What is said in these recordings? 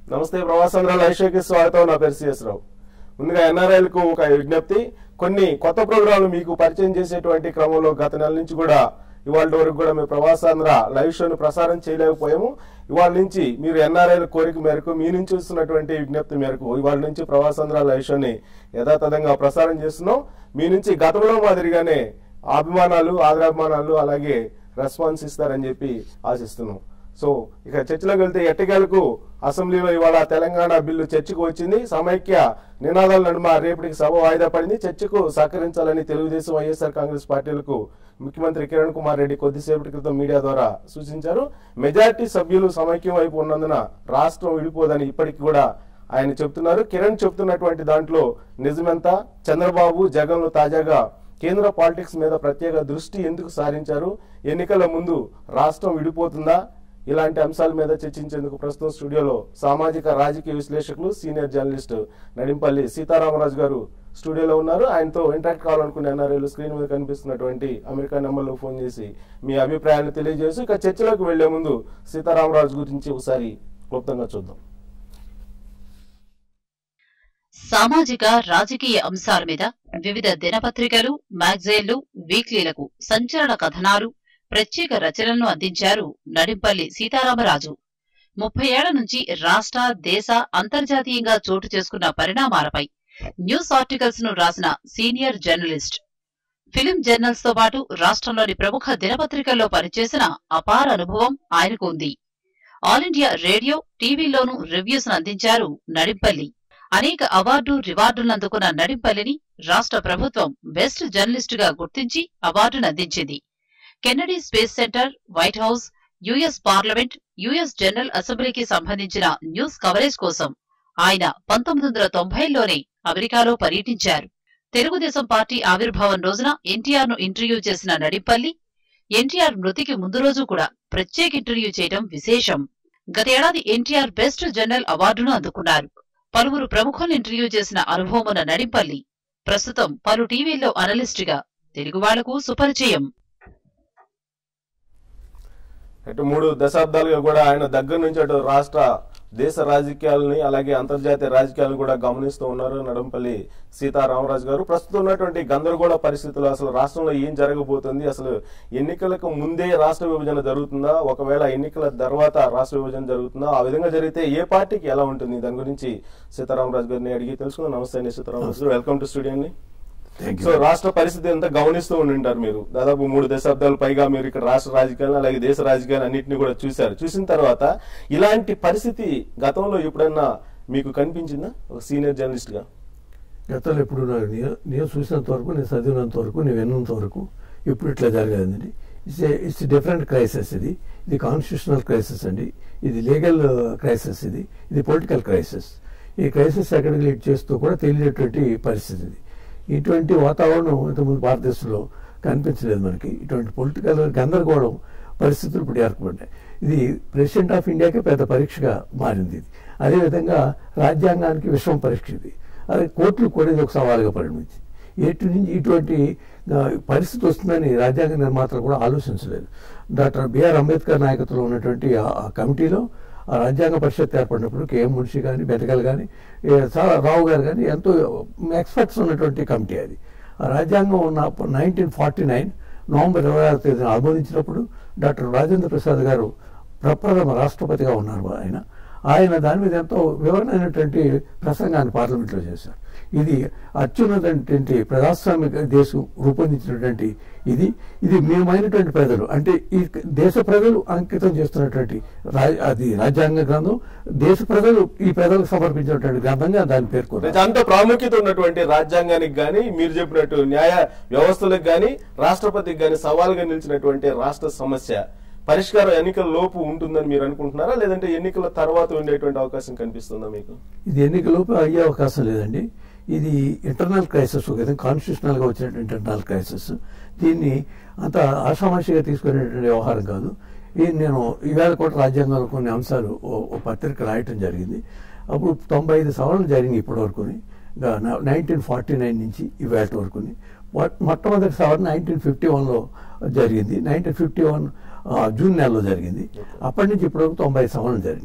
నమస్తే ప్రవాసాంధ్ర లైవ్ షోకి స్వాగతం నా పేరు సిఎస్ రావు ముందుగా ఎన్ఆర్ఐలకు ఒక విజ్ఞప్తి కొన్ని కొత్త ప్రోగ్రాంలు మీకు పరిచయం చేసేటువంటి క్రమంలో గత నెల నుంచి కూడా ఇవాళ వరకు కూడా మేము ప్రవాసాంధ్ర లైవ్ షోను ప్రసారం చేయలేకపోయాము ఇవాళ నుంచి మీరు ఎన్ఆర్ఐల కోరిక మేరకు మీ నుంచి వస్తున్నటువంటి విజ్ఞప్తి మేరకు ఇవాళ నుంచి ప్రవాసాంధ్ర లైవ్ షోని యథాతథంగా ప్రసారం చేస్తున్నాం మీ నుంచి గతంలో మాదిరిగానే అభిమానాలు ఆదరాభిమానాలు అలాగే రెస్పాన్స్ ఇస్తారని చెప్పి ఆశిస్తున్నాం సో ఇక చర్చలోకి వెళ్తే ఎట్టకేలకు అసెంబ్లీలో ఇవాళ తెలంగాణ బిల్లు చర్చకు వచ్చింది సమైక్య నినాదాల నడుమ రేపటికి సభ వాయిదా పడింది చర్చకు సహకరించాలని తెలుగుదేశం వైఎస్ఆర్ కాంగ్రెస్ పార్టీలకు ముఖ్యమంత్రి కిరణ్ కుమార్ రెడ్డి కొద్దిసేపటి క్రితం మీడియా ద్వారా సూచించారు మెజారిటీ సభ్యులు సమైక్యం వైపు ఉన్నందున రాష్ట్రం విడిపోదని ఇప్పటికి కూడా ఆయన చెప్తున్నారు కిరణ్ చెప్తున్నటువంటి దాంట్లో నిజమెంత చంద్రబాబు జగన్లు తాజాగా కేంద్ర పాలిటిక్స్ మీద ప్రత్యేక దృష్టి ఎందుకు సారించారు ఎన్నికల ముందు రాష్ట్రం విడిపోతుందా ఇలాంటి అంశాల మీద చర్చించేందుకు ప్రస్తుతం స్టూడియోలో సామాజిక రాజకీయ విశ్లేషకులు సీనియర్ జర్నలిస్ట్ నడింపల్లి సీతారామరాజు గారు స్టూడియోలో ఉన్నారు ఆయనతో ఇంటరాక్ట్ కావాలనుకునే ఎన్ఆర్ఐలు స్క్రీన్ మీద కనిపిస్తున్నటువంటి అమెరికా నెంబర్లో ఫోన్ చేసి మీ అభిప్రాయాన్ని తెలియజేసి ఇక చర్చలోకి వెళ్లే ముందు సీతారామరాజు గురించి ఒకసారి క్లుప్తంగా చూద్దాం సామాజిక రాజకీయ అంశాల మీద వివిధ దినపత్రికలు మ్యాగజైన్లు వీక్లీలకు సంచలన కథనాలు ప్రత్యేక రచనలను అందించారు నడింపల్లి సీతారామరాజు ముప్పై ఏళ్ల నుంచి రాష్ట్ర దేశ అంతర్జాతీయంగా చోటు చేసుకున్న పరిణామాలపై న్యూస్ ఆర్టికల్స్ ను రాసిన సీనియర్ జర్నలిస్ట్ ఫిలిం జర్నల్స్ తో పాటు రాష్ట్రంలోని ప్రముఖ దినపత్రికల్లో పనిచేసిన అపార అనుభవం ఆయనకు ఉంది ఆల్ ఇండియా రేడియో టీవీలోనూ రివ్యూస్ అందించారు నడింపల్లి అనేక అవార్డు రివార్డులను అందుకున్న నడింపల్లిని రాష్ట్ర ప్రభుత్వం బెస్ట్ జర్నలిస్ట్ గా గుర్తించి అవార్డును అందించింది Kennedy Space Center White House US parliament US general అసెంబ్లీకి సంబంధించిన న్యూస్ కవరేజ్ కోసం ఆయన పంతొమ్మిది వందల తొంభైలోనే అమెరికాలో పర్యటించారు తెలుగుదేశం పార్టీ ఆవిర్భావం రోజున ఎన్టీఆర్ ను ఇంటర్వ్యూ చేసిన నడింపల్లి ఎన్టీఆర్ మృతికి ముందు రోజు కూడా ప్రత్యేక ఇంటర్వ్యూ చేయడం విశేషం గతేడాది ఎన్టీఆర్ బెస్ట్ జనరల్ అవార్డును అందుకున్నారు పలువురు ప్రముఖులను ఇంటర్వ్యూ చేసిన అనుభవం ఉన్న నడింపల్లి ప్రస్తుతం పలు టీవీల్లో అనలిస్టుగా తెలుగు వాళ్లకు సుపరిచయం అటు మూడు దశాబ్దాలుగా కూడా ఆయన దగ్గర నుంచి అటు రాష్ట్ర దేశ రాజకీయాలని అలాగే అంతర్జాతీయ రాజకీయాలను కూడా గమనిస్తూ ఉన్నారు నడంపల్లి సీతారామరాజు గారు ప్రస్తుతం ఉన్నటువంటి గందరగోళ పరిస్థితులు అసలు రాష్ట్రంలో ఏం జరగబోతుంది అసలు ఎన్నికలకు ముందే రాష్ట్ర విభజన జరుగుతుందా ఒకవేళ ఎన్నికల తర్వాత రాష్ట్ర విభజన జరుగుతుందా ఆ విధంగా జరిగితే ఏ పార్టీకి ఎలా ఉంటుంది దాని గురించి సీతారామరాజు గారిని అడిగి తెలుసుకుందాం నమస్తే అండి Sitaramaraju garu welcome to studio అండి థ్యాంక్ సో యూ రాష్ట్ర పరిస్థితి అంతా గమనిస్తూ ఉండి ఉంటారు మీరు దాదాపు మూడు దశాబ్దాల పైగా మీరు ఇక్కడ రాష్ట్ర రాజకీయాలు అలాగే దేశ రాజకీయాలు అన్నింటినీ కూడా చూశారు చూసిన తర్వాత ఇలాంటి పరిస్థితి గతంలో ఎప్పుడన్నా మీకు కనిపించిందా ఒక సీనియర్ జర్నలిస్ట్ గా గతంలో ఎప్పుడు నాకు నేను నేను చూసినంత వరకు నేను చదివినంత వరకు నేను విన్నంత వరకు ఎప్పుడు ఇట్లా జరగలేదండి ఇట్స్ ఇట్స్ డిఫరెంట్ క్రైసిస్ ఇది ఇది కాన్స్టిట్యూషనల్ క్రైసిస్ అండి ఇది లీగల్ క్రైసిస్ ఇది ఇది పొలిటికల్ క్రైసిస్ ఈ క్రైసిస్ ఎక్కడికి లీడ్ చేస్తూ కూడా తెలియనటువంటి పరిస్థితి ఇది ఇటువంటి వాతావరణం ఇంతకుముందు భారతదేశంలో కనిపించలేదు మనకి ఇటువంటి పొలిటికల్ గందరగోళం పరిస్థితులు ఇప్పుడు ఏర్పడ్డాయి ఇది ప్రెసిడెంట్ ఆఫ్ ఇండియాకి పెద్ద పరీక్షగా మారింది ఇది అదేవిధంగా రాజ్యాంగానికి విశ్వం పరీక్ష ఇది అది కోర్టులు కూడా ఇది ఒక సవాలుగా పరిణమించింది ఎటు నుంచి ఇటువంటి ఆ, పరిస్థితి వస్తుందని రాజ్యాంగ నిర్మాతలు కూడా ఆలోచించలేదు డాక్టర్ బిఆర్ అంబేద్కర్ నాయకత్వంలో ఉన్నటువంటి ఆ ఆ కమిటీలో ఆ రాజ్యాంగ పరిషత్ ఏర్పడినప్పుడు కేఎం మున్షి కానీ బెటకల్ కానీ చాలా రావు గారు కానీ ఎంతో ఎక్స్పర్ట్స్ ఉన్నటువంటి కమిటీ అది ఆ రాజ్యాంగం ఉన్న నైన్టీన్ ఫార్టీ నైన్ నవంబర్ ఇరవై ఆరు తేదీన ఆమోదించినప్పుడు డాక్టర్ రాజేంద్ర ప్రసాద్ గారు ప్రప్రథమ రాష్ట్రపతిగా ఉన్నారు ఆయన ఆయన దాని మీద ఎంతో వివరణైనటువంటి ప్రసంగాన్ని పార్లమెంట్లో చేశారు ఇది అత్యున్నతమైనటువంటి ప్రజాస్వామిక దేశం రూపొందించినటువంటి ఇది ఇది మేమైనటువంటి ప్రజలు అంటే ఈ దేశ ప్రజలు అంకితం చేస్తున్నటువంటి రా- అది రాజ్యాంగ గ్రంథం దేశ ప్రజలు ఈ ప్రజలకు సమర్పించినటువంటి గ్రంథంగా దాన్ని పేర్కొన్నారు అంత ప్రాముఖ్యత ఉన్నటువంటి రాజ్యాంగానికి గాని మీరు చెప్పినట్టు న్యాయ వ్యవస్థలకు గాని రాష్ట్రపతికి గాని సవాల్గా నిలిచినటువంటి రాష్ట్ర సమస్య పరిష్కారం ఎన్నికల లోపు ఉంటుందని మీరు అనుకుంటున్నారా లేదంటే ఎన్నికల తర్వాత ఉండేటువంటి అవకాశం కనిపిస్తుందా మీకు ఇది ఎన్నికలోపు అయ్యే అవకాశం లేదండి ఇది ఇంటర్నల్ క్రైసిస్ ఒక విధంగా కాన్స్టిట్యూషనల్గా వచ్చినటువంటి ఇంటర్నల్ క్రైసిస్ దీన్ని అంత ఆషామాషిగా తీసుకునేటువంటి వ్యవహారం కాదు ఇది నేను ఈవేళ కూడా రాజ్యాంగంలో కొన్ని అంశాలు ఓ ఓ పత్రిక రాయటం జరిగింది అప్పుడు తొంభై ఐదు సవరణలు జరిగింది ఇప్పటి వరకుని నైన్టీన్ ఫార్టీ నైన్ నుంచి ఈవేళ వరకుని మొ- మొట్టమొదటి సవరణ నైన్టీన్ ఫిఫ్టీ వన్లో జరిగింది నైన్టీన్ ఫిఫ్టీ వన్ జూన్ నెలలో జరిగింది అప్పటి నుంచి ఇప్పటి వరకు తొంభై సవరణలు జరిగినాయి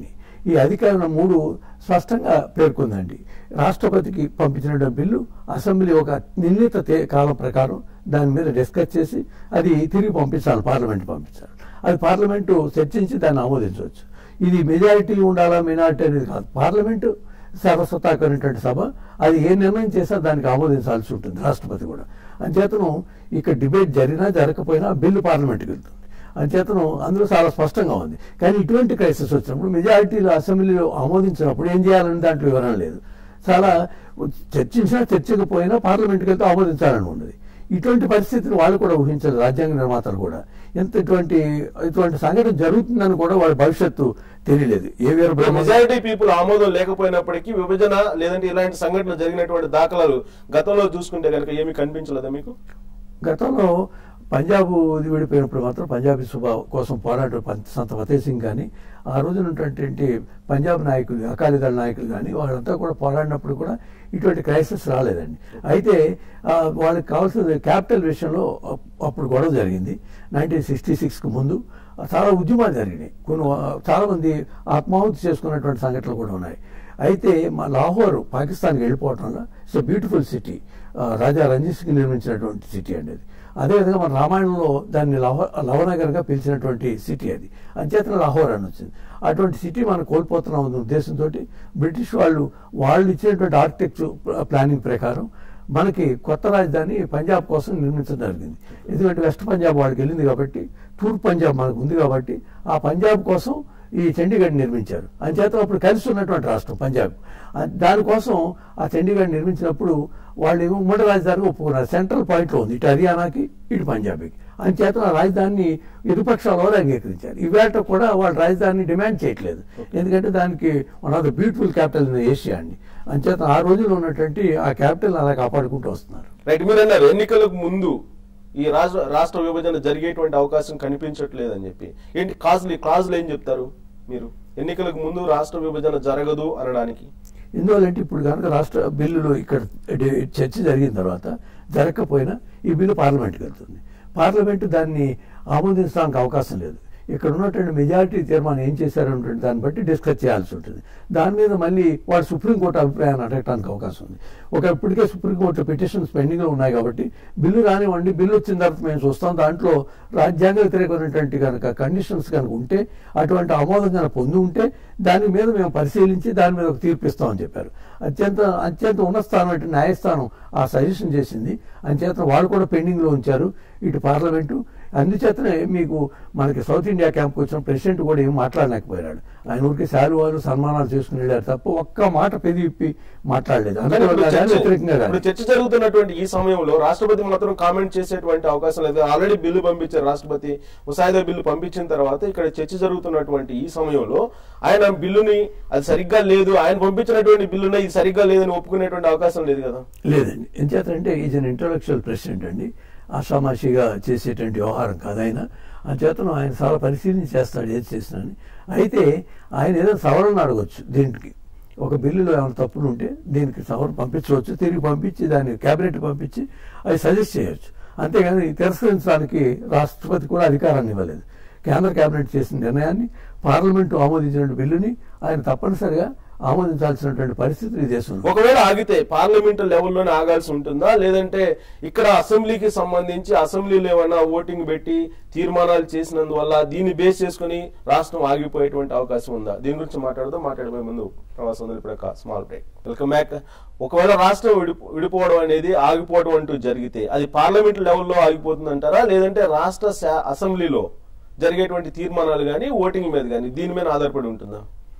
ఈ అధికారం మూడు స్పష్టంగా పేర్కొందండి రాష్ట్రపతికి పంపించిన బిల్లు అసెంబ్లీ ఒక నిర్ణీత తే- కాలం ప్రకారం దాని మీద డిస్కస్ చేసి అది తిరిగి పంపించాలి పార్లమెంట్ పంపించాలి అది పార్లమెంటు చర్చించి దాన్ని ఆమోదించవచ్చు ఇది మెజారిటీ ఉండాలా మినారిటీ అనేది కాదు పార్లమెంటు సర్వసత్తాకమైనటువంటి సభ అది ఏ నిర్ణయం చేసినా దానికి ఆమోదించాల్సి ఉంటుంది రాష్ట్రపతి కూడా అంచేతను ఇక్కడ డిబేట్ జరిగినా జరగకపోయినా బిల్లు పార్లమెంట్కి వెళ్తుంది అంచేతను అందులో చాలా స్పష్టంగా ఉంది కానీ ఇటువంటి క్రైసిస్ వచ్చినప్పుడు మెజారిటీలో అసెంబ్లీలో ఆమోదించినప్పుడు ఏం చేయాలని దాంట్లో వివరణ లేదు చాలా చర్చించినా చర్చకపోయినా పార్లమెంట్కి వెళ్తే ఆమోదించాలని ఉన్నది ఇటువంటి పరిస్థితిని వాళ్ళు కూడా ఊహించారు రాజ్యాంగ నిర్మాతలు కూడా ఎంత ఇటువంటి ఇటువంటి సంఘటన జరుగుతుందని కూడా వాళ్ళ భవిష్యత్తు తెలియలేదు ఏ వీర బ్రహ్మ మెజారిటీ పీపుల్ ఆమోదం లేకపోయినప్పటికీ విభజన లేదంటే ఇలాంటి సంఘటనలు జరిగినటువంటి దాఖలాలు గతంలో చూసుకుంటే కనుక ఏమీ కనిపించలేదా మీకు గతంలో పంజాబ్ ఇది విడిపోయినప్పుడు మాత్రం పంజాబీ సుభ కోసం పోరాట పం- సంత ఫతేహ్ సింగ్ కానీ ఆ రోజున ఉన్నటువంటి పంజాబ్ నాయకులు అకాలీదళ నాయకులు కానీ వాళ్ళంతా కూడా పోరాడినప్పుడు కూడా ఇటువంటి క్రైసిస్ రాలేదండి అయితే ఆ, వాళ్ళకి కావాల్సిన క్యాపిటల్ విషయంలో అప్- అప్పుడు గొడవ జరిగింది నైన్టీన్ సిక్స్టీ సిక్స్కి ముందు చాలా ఉద్యమాలు జరిగినాయి కొన్ని ఆ, చాలా మంది ఆత్మాహుతి చేసుకున్నటువంటి సంఘటనలు కూడా ఉన్నాయి అయితే మా లాహోర్ పాకిస్తాన్కి వెళ్ళిపోవటం వల్ల it's beautiful city Raja Ranjit Singh నిర్మించినటువంటి సిటీ అండి అది అదేవిధంగా మన రామాయణంలో దాన్ని లవ లవనగర్గా పిలిచినటువంటి సిటీ అది అంచేతన లాహోర్ అని వచ్చింది అటువంటి సిటీ మనం కోల్పోతున్నాం అనే ఉద్దేశంతో బ్రిటిష్ వాళ్ళు వాళ్ళు ఇచ్చినటువంటి ఆర్కిటెక్చర్ ప్లానింగ్ ప్రకారం మనకి కొత్త రాజధాని పంజాబ్ కోసం నిర్మించడం జరిగింది ఎందుకంటే వెస్ట్ పంజాబ్ వాళ్ళకి వెళ్ళింది కాబట్టి తూర్పు పంజాబ్ మనకు ఉంది కాబట్టి ఆ పంజాబ్ కోసం ఈ చండీగఢ్ నిర్మించారు అంచేత అప్పుడు కలిసి ఉన్నటువంటి రాష్ట్రం పంజాబ్ ఆ దానికోసం ఆ చండీగఢ్ నిర్మించినప్పుడు వాళ్ళు ఏమో ఉమ్మడి రాజధానిగా ఒప్పుకున్నారు సెంట్రల్ పాయింట్లో ఉంది ఇటు హర్యానాకి ఇటు పంజాబ్కి అంచేత ఆ రాజధానిని ఇరుపక్షాల వారు అంగీకరించారు ఇవాళ కూడా వాళ్ళు రాజధానిని డిమాండ్ చేయట్లేదు ఎందుకంటే దానికి one of the beautiful capital in Asia అండి అంచేత ఆ రోజుల్లో ఉన్నటువంటి ఆ క్యాపిటల్ అలా కాపాడుకుంటూ వస్తున్నారు రైట్ మీరు అన్నారు ఎన్నికలకు ముందు ఈ రాష్ట్ర రాష్ట్ర విభజన జరిగేటువంటి అవకాశం కనిపించట్లేదని చెప్పి ఏంటి కాజులు క్లాజులు ఏం చెప్తారు మీరు ఎన్నికలకు ముందు రాష్ట్ర విభజన జరగదు అనడానికి ఎందువల్లంటే ఇప్పుడు కనుక రాష్ట్ర బిల్లులు ఇక్కడ డి- చర్చ జరిగిన తర్వాత జరగకపోయినా ఈ బిల్లు పార్లమెంట్కి వెళ్తుంది పార్లమెంటు దాన్ని ఆమోదించడానికి అవకాశం లేదు ఇక్కడ ఉన్నటువంటి మెజారిటీ తీర్మానం ఏం చేశారన్నటువంటి దాన్ని బట్టి డిస్కస్ చేయాల్సి ఉంటుంది దాని మీద మళ్ళీ వాడు సుప్రీంకోర్టు అభిప్రాయాన్ని అడగడానికి అవకాశం ఉంది ఒక ఇప్పటికే సుప్రీంకోర్టు పిటిషన్స్ పెండింగ్లో ఉన్నాయి కాబట్టి బిల్లు రానివ్వండి బిల్లు వచ్చిన తర్వాత మేము చూస్తాం దాంట్లో రాజ్యాంగ వ్యతిరేకమైనటువంటి కనుక కండిషన్స్ కనుక ఉంటే అటువంటి ఆమోదం కనుక పొంది ఉంటే దాని మీద మేము పరిశీలించి దాని మీద ఒక తీర్పు ఇస్తామని చెప్పారు అత్యంత అత్యంత ఉన్నత స్థానం ఇటు న్యాయస్థానం ఆ సజెషన్ చేసింది అంచేత వాళ్ళు కూడా పెండింగ్లో ఉంచారు ఇటు పార్లమెంటు అందుచేతనే మీకు మనకి సౌత్ ఇండియా క్యాంప్కి వచ్చిన ప్రెసిడెంట్ కూడా ఏం మాట్లాడలేకపోయాడు ఆయన ఊరికి శాలువాలు సన్మానాలు చేసుకుని వెళ్ళారు తప్ప ఒక్క మాట పెది విప్పి మాట్లాడలేదు కానీ అందులో ఇప్పుడు కానీ చర్చ- వ్యతిరేకంగా ఇప్పుడు కానీ. చర్చ జరుగుతున్నటువంటి ఈ సమయంలో రాష్ట్రపతి మాత్రం కామెంట్ చేసేటువంటి అవకాశం లేదు ఆల్రెడీ బిల్లు పంపించారు రాష్ట్రపతి ముసాయిదా బిల్లు పంపించిన తర్వాత ఇక్కడ చర్చ జరుగుతున్నటువంటి ఈ సమయంలో ఆయన బిల్లుని అది సరిగ్గా లేదు ఆయన పంపించినటువంటి బిల్లుని ఇది సరిగ్గా లేదని ఒప్పుకునేటువంటి అవకాశం లేదు కదా లేదండి ఎంచేతంటే ఈజ్ అన్ ఇంటలెక్చువల్ ప్రెసిడెంట్ అండి ఆషామాషిగా చేసేటువంటి వ్యవహారం కాదు ఆయన ఆ చేతను ఆయన చాలా పరిశీలన చేస్తాడు ఏది చేసినా అని. అయితే ఆయన ఏదైనా సవరణ అడగొచ్చు దీనికి ఒక బిల్లులో ఏమైనా తప్పులు ఉంటే దీనికి సవరణ పంపించవచ్చు తిరిగి పంపించి దాన్ని క్యాబినెట్ పంపించి అది సజెస్ట్ చేయొచ్చు అంతేగాని తిరస్కరించడానికి రాష్ట్రపతి కూడా అధికారాన్ని ఇవ్వలేదు కేంద్ర కేబినెట్ చేసిన నిర్ణయాన్ని పార్లమెంటు ఆమోదించిన బిల్లుని ఆయన తప్పనిసరిగా ఆమోదించాల్సినటువంటి పరిస్థితి ఈ దేశంలో ఒకవేళ ఆగితే పార్లమెంట్ లెవెల్లోనే ఆగాల్సి ఉంటుందా లేదంటే ఇక్కడ అసెంబ్లీకి సంబంధించి అసెంబ్లీలో ఏమన్నా ఓటింగ్ పెట్టి తీర్మానాలు చేసినందువల్ల దీన్ని బేస్ చేసుకుని రాష్ట్రం ఆగిపోయేటువంటి అవకాశం ఉందా దీని గురించి మాట్లాడదాం మాట్లాడబోయే ముందు ప్రవాసం ఇప్పుడు ఒక స్మాల్ బ్రేక్ వెల్కమ్ బ్యాక్ ఒకవేళ రాష్ట్రం విడిపో విడిపోవడం అనేది ఆగిపోవడం అంటూ జరిగితే అది పార్లమెంట్ లెవెల్లో ఆగిపోతుంది అంటారా లేదంటే రాష్ట్ర శా- అసెంబ్లీలో జరిగేటువంటి తీర్మానాలు కానీ ఓటింగ్ మీద కానీ దీని మీద ఆధారపడి ఉంటుందా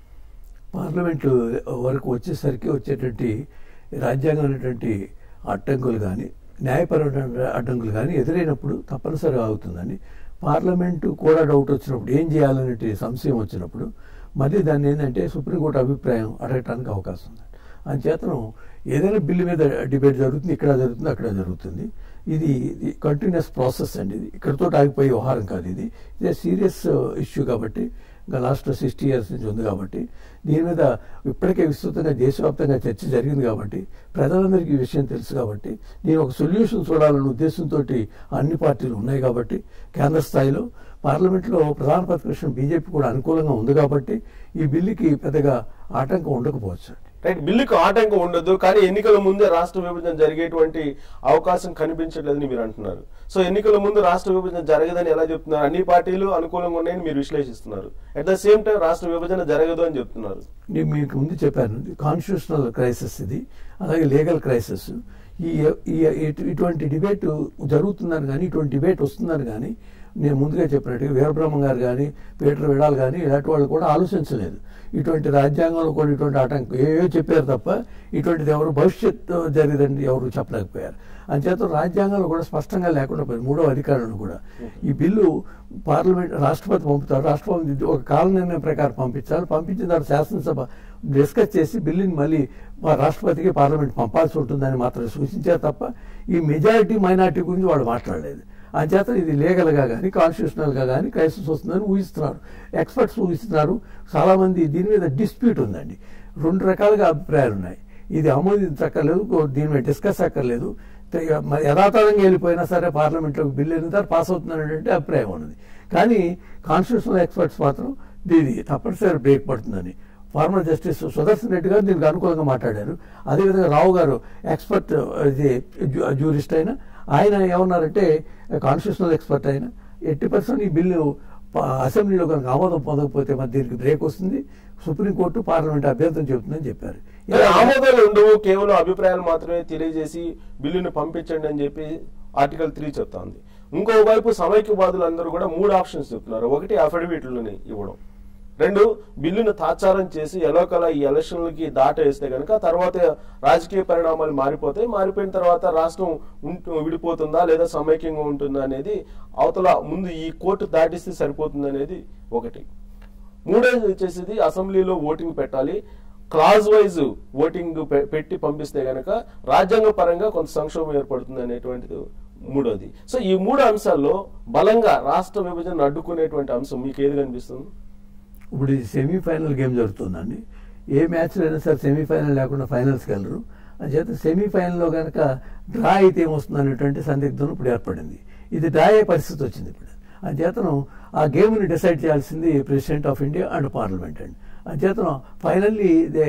పార్లమెంటు వరకు వచ్చేసరికి వచ్చేటువంటి రాజ్యాంగమైనటువంటి అడ్డంకులు కానీ న్యాయపరమైన అడ్డంకులు కానీ ఎదురైనప్పుడు తప్పనిసరిగా అవుతుందండి పార్లమెంటు కూడా డౌట్ వచ్చినప్పుడు ఏం చేయాలనే సంశయం వచ్చినప్పుడు మళ్ళీ దాన్ని ఏంటంటే సుప్రీంకోర్టు అభిప్రాయం అడగటానికి అవకాశం ఉంది అంచేతను ఏదైనా బిల్లు మీద డిబేట్ జరుగుతుంది ఇక్కడ జరుగుతుంది అక్కడ జరుగుతుంది ఇది కంటిన్యూస్ ప్రాసెస్ అండి ఇది ఇక్కడతో ఆగిపోయే వ్యవహారం కాదు ఇది ఇది సీరియస్ ఇష్యూ కాబట్టి ఇంకా లాస్ట్ సిక్స్టీ ఇయర్స్ నుంచి ఉంది కాబట్టి దీని మీద ఇప్పటికే విస్తృతంగా దేశవ్యాప్తంగా చర్చ జరిగింది కాబట్టి ప్రజలందరికీ ఈ విషయం తెలుసు కాబట్టి దీని ఒక సొల్యూషన్ చూడాలనే ఉద్దేశంతో అన్ని పార్టీలు ఉన్నాయి కాబట్టి కేంద్ర స్థాయిలో పార్లమెంట్లో ప్రధాన ప్రతిపక్షం బీజేపీ కూడా అనుకూలంగా ఉంది కాబట్టి ఈ బిల్లుకి పెద్దగా ఆటంకం ఉండకపోవచ్చు రైట్ బిల్లుకు ఆటంకం ఉండదు కానీ ఎన్నికల ముందే రాష్ట్ర విభజన జరిగేటువంటి అవకాశం కనిపించట్లేదని మీరు అంటున్నారు సో ఎన్నికల ముందు రాష్ట్ర విభజన జరగదని ఎలా చెప్తున్నారు అన్ని పార్టీలు అనుకూలంగా ఉన్నాయని మీరు విశ్లేషిస్తున్నారు అట్ ద సేమ్ టైం రాష్ట్ర విభజన జరగదు అని చెప్తున్నారు నేను మీకు ముందు చెప్పాను కాన్స్టిట్యూషనల్ క్రైసిస్ ఇది అలాగే లీగల్ క్రైసిస్ ఈ ఈ ఇటు- ఇటువంటి డిబేట్ జరుగుతుందని కానీ ఇటువంటి డిబేట్ వస్తుందని కానీ నేను ముందుగా చెప్పినట్టుగా వీరబ్రహ్మ గారు కానీ పీటర్ విడాల్ కానీ ఇలాంటి వాళ్ళు కూడా ఆలోచించలేదు ఇటువంటి రాజ్యాంగంలో కూడా ఇటువంటి ఆటంకం ఏవో చెప్పారు తప్ప ఇటువంటిది ఎవరు భవిష్యత్తు జరిగిందని ఎవరు చెప్పలేకపోయారు అంచేత రాజ్యాంగంలో కూడా స్పష్టంగా లేకుండా పోయింది మూడో అధికారులను కూడా ఈ బిల్లు పార్లమెంట్ రాష్ట్రపతి పంపుతారు రాష్ట్రపతి ఒక కాల నిర్ణయం ప్రకారం పంపించాలి పంపించిన తర్వాత శాసనసభ డిస్కస్ చేసి బిల్లుని మళ్ళీ మా రాష్ట్రపతికి పార్లమెంట్ పంపాల్సి ఉంటుందని మాత్రం సూచించారు తప్ప ఈ మెజారిటీ మైనారిటీ గురించి వాళ్ళు మాట్లాడలేదు అంచేత ఇది లీగల్గా కానీ కాన్స్టిట్యూషనల్గా కానీ క్రైసిస్ వస్తుందని ఊహిస్తున్నారు ఎక్స్పర్ట్స్ ఊహిస్తున్నారు చాలామంది దీని మీద డిస్ప్యూట్ ఉందండి రెండు రకాలుగా అభిప్రాయాలు ఉన్నాయి ఇది ఆమోదించక్కర్లేదు కో- దీని మీద డిస్కస్ అక్కర్లేదు తే- మ- యథాతథంగా వెళ్ళిపోయినా సరే పార్లమెంట్లో బిల్లు వెళ్ళిన తర్వాత పాస్ అవుతుందనేటువంటి అభిప్రాయం ఉన్నది కానీ కాన్స్టిట్యూషనల్ ఎక్స్పర్ట్స్ మాత్రం దీని తప్పనిసరి బ్రేక్ పడుతుందని ఫార్మర్ జస్టిస్ సుదర్శన్ రెడ్డి గారు దీనికి అనుకూలంగా మాట్లాడారు అదేవిధంగా రావు గారు ఎక్స్పర్ట్ ఇది జూరిస్ట్ అయినా ఆయన ఏమన్నారంటే కాన్స్టిట్యూషనల్ ఎక్స్పర్ట్ అయినా ఎట్టి పర్సెంట్ ఈ బిల్లు ప- అసెంబ్లీలో కనుక ఆమోదం పొందకపోతే మరి దీనికి బ్రేక్ వస్తుంది సుప్రీంకోర్టు పార్లమెంట్ అభ్యంతరం చెబుతుందని చెప్పారు మరి ఆమోదాలు ఉండవు కేవలం అభిప్రాయాలు మాత్రమే తెలియజేసి బిల్లును పంపించండి అని చెప్పి ఆర్టికల్ త్రీ చెప్తా ఉంది ఇంకోవైపు సమైక్యవాదులు అందరూ కూడా మూడు ఆప్షన్స్ చెప్తున్నారు ఒకటి అఫిడవిట్లని ఇవ్వడం రెండు బిల్లును తాత్సారం చేసి ఎలోకల ఈ ఎలక్షన్లకి దాట వేస్తే కనుక తర్వాత రాజకీయ పరిణామాలు మారిపోతాయి మారిపోయిన తర్వాత రాష్ట్రం ఉంటు విడిపోతుందా లేదా సమైక్యంగా ఉంటుందా అనేది అవతల ముందు ఈ కోర్టు దాటిస్తే సరిపోతుంది అనేది ఒకటి మూడోది వచ్చేసి అసెంబ్లీలో ఓటింగ్ పెట్టాలి క్లాజ్ వైజ్ ఓటింగ్ పె- పెట్టి పంపిస్తే గనక రాజ్యాంగ పరంగా కొంత సంక్షోభం ఏర్పడుతుంది అనేటువంటిది మూడోది సో ఈ మూడు అంశాల్లో బలంగా రాష్ట్ర విభజన అడ్డుకునేటువంటి అంశం మీకు ఏది కనిపిస్తుంది ఇప్పుడు ఇది సెమీఫైనల్ గేమ్ జరుగుతుందండి ఏ మ్యాచ్లో అయినా సరే సెమీఫైనల్ లేకుండా ఫైనల్స్కి వెళ్ళరు అంచేత సెమీఫైనల్లో కనుక డ్రా అయితే ఏమొస్తుంది అనేటువంటి సందిగ్ధం ఇప్పుడు ఏర్పడింది ఇది డ్రా అయ్యే పరిస్థితి వచ్చింది ఇప్పుడు అంచేతను ఆ గేమ్ని డిసైడ్ చేయాల్సింది president of India and parliament అండి అంచేతను ఫైనల్లీ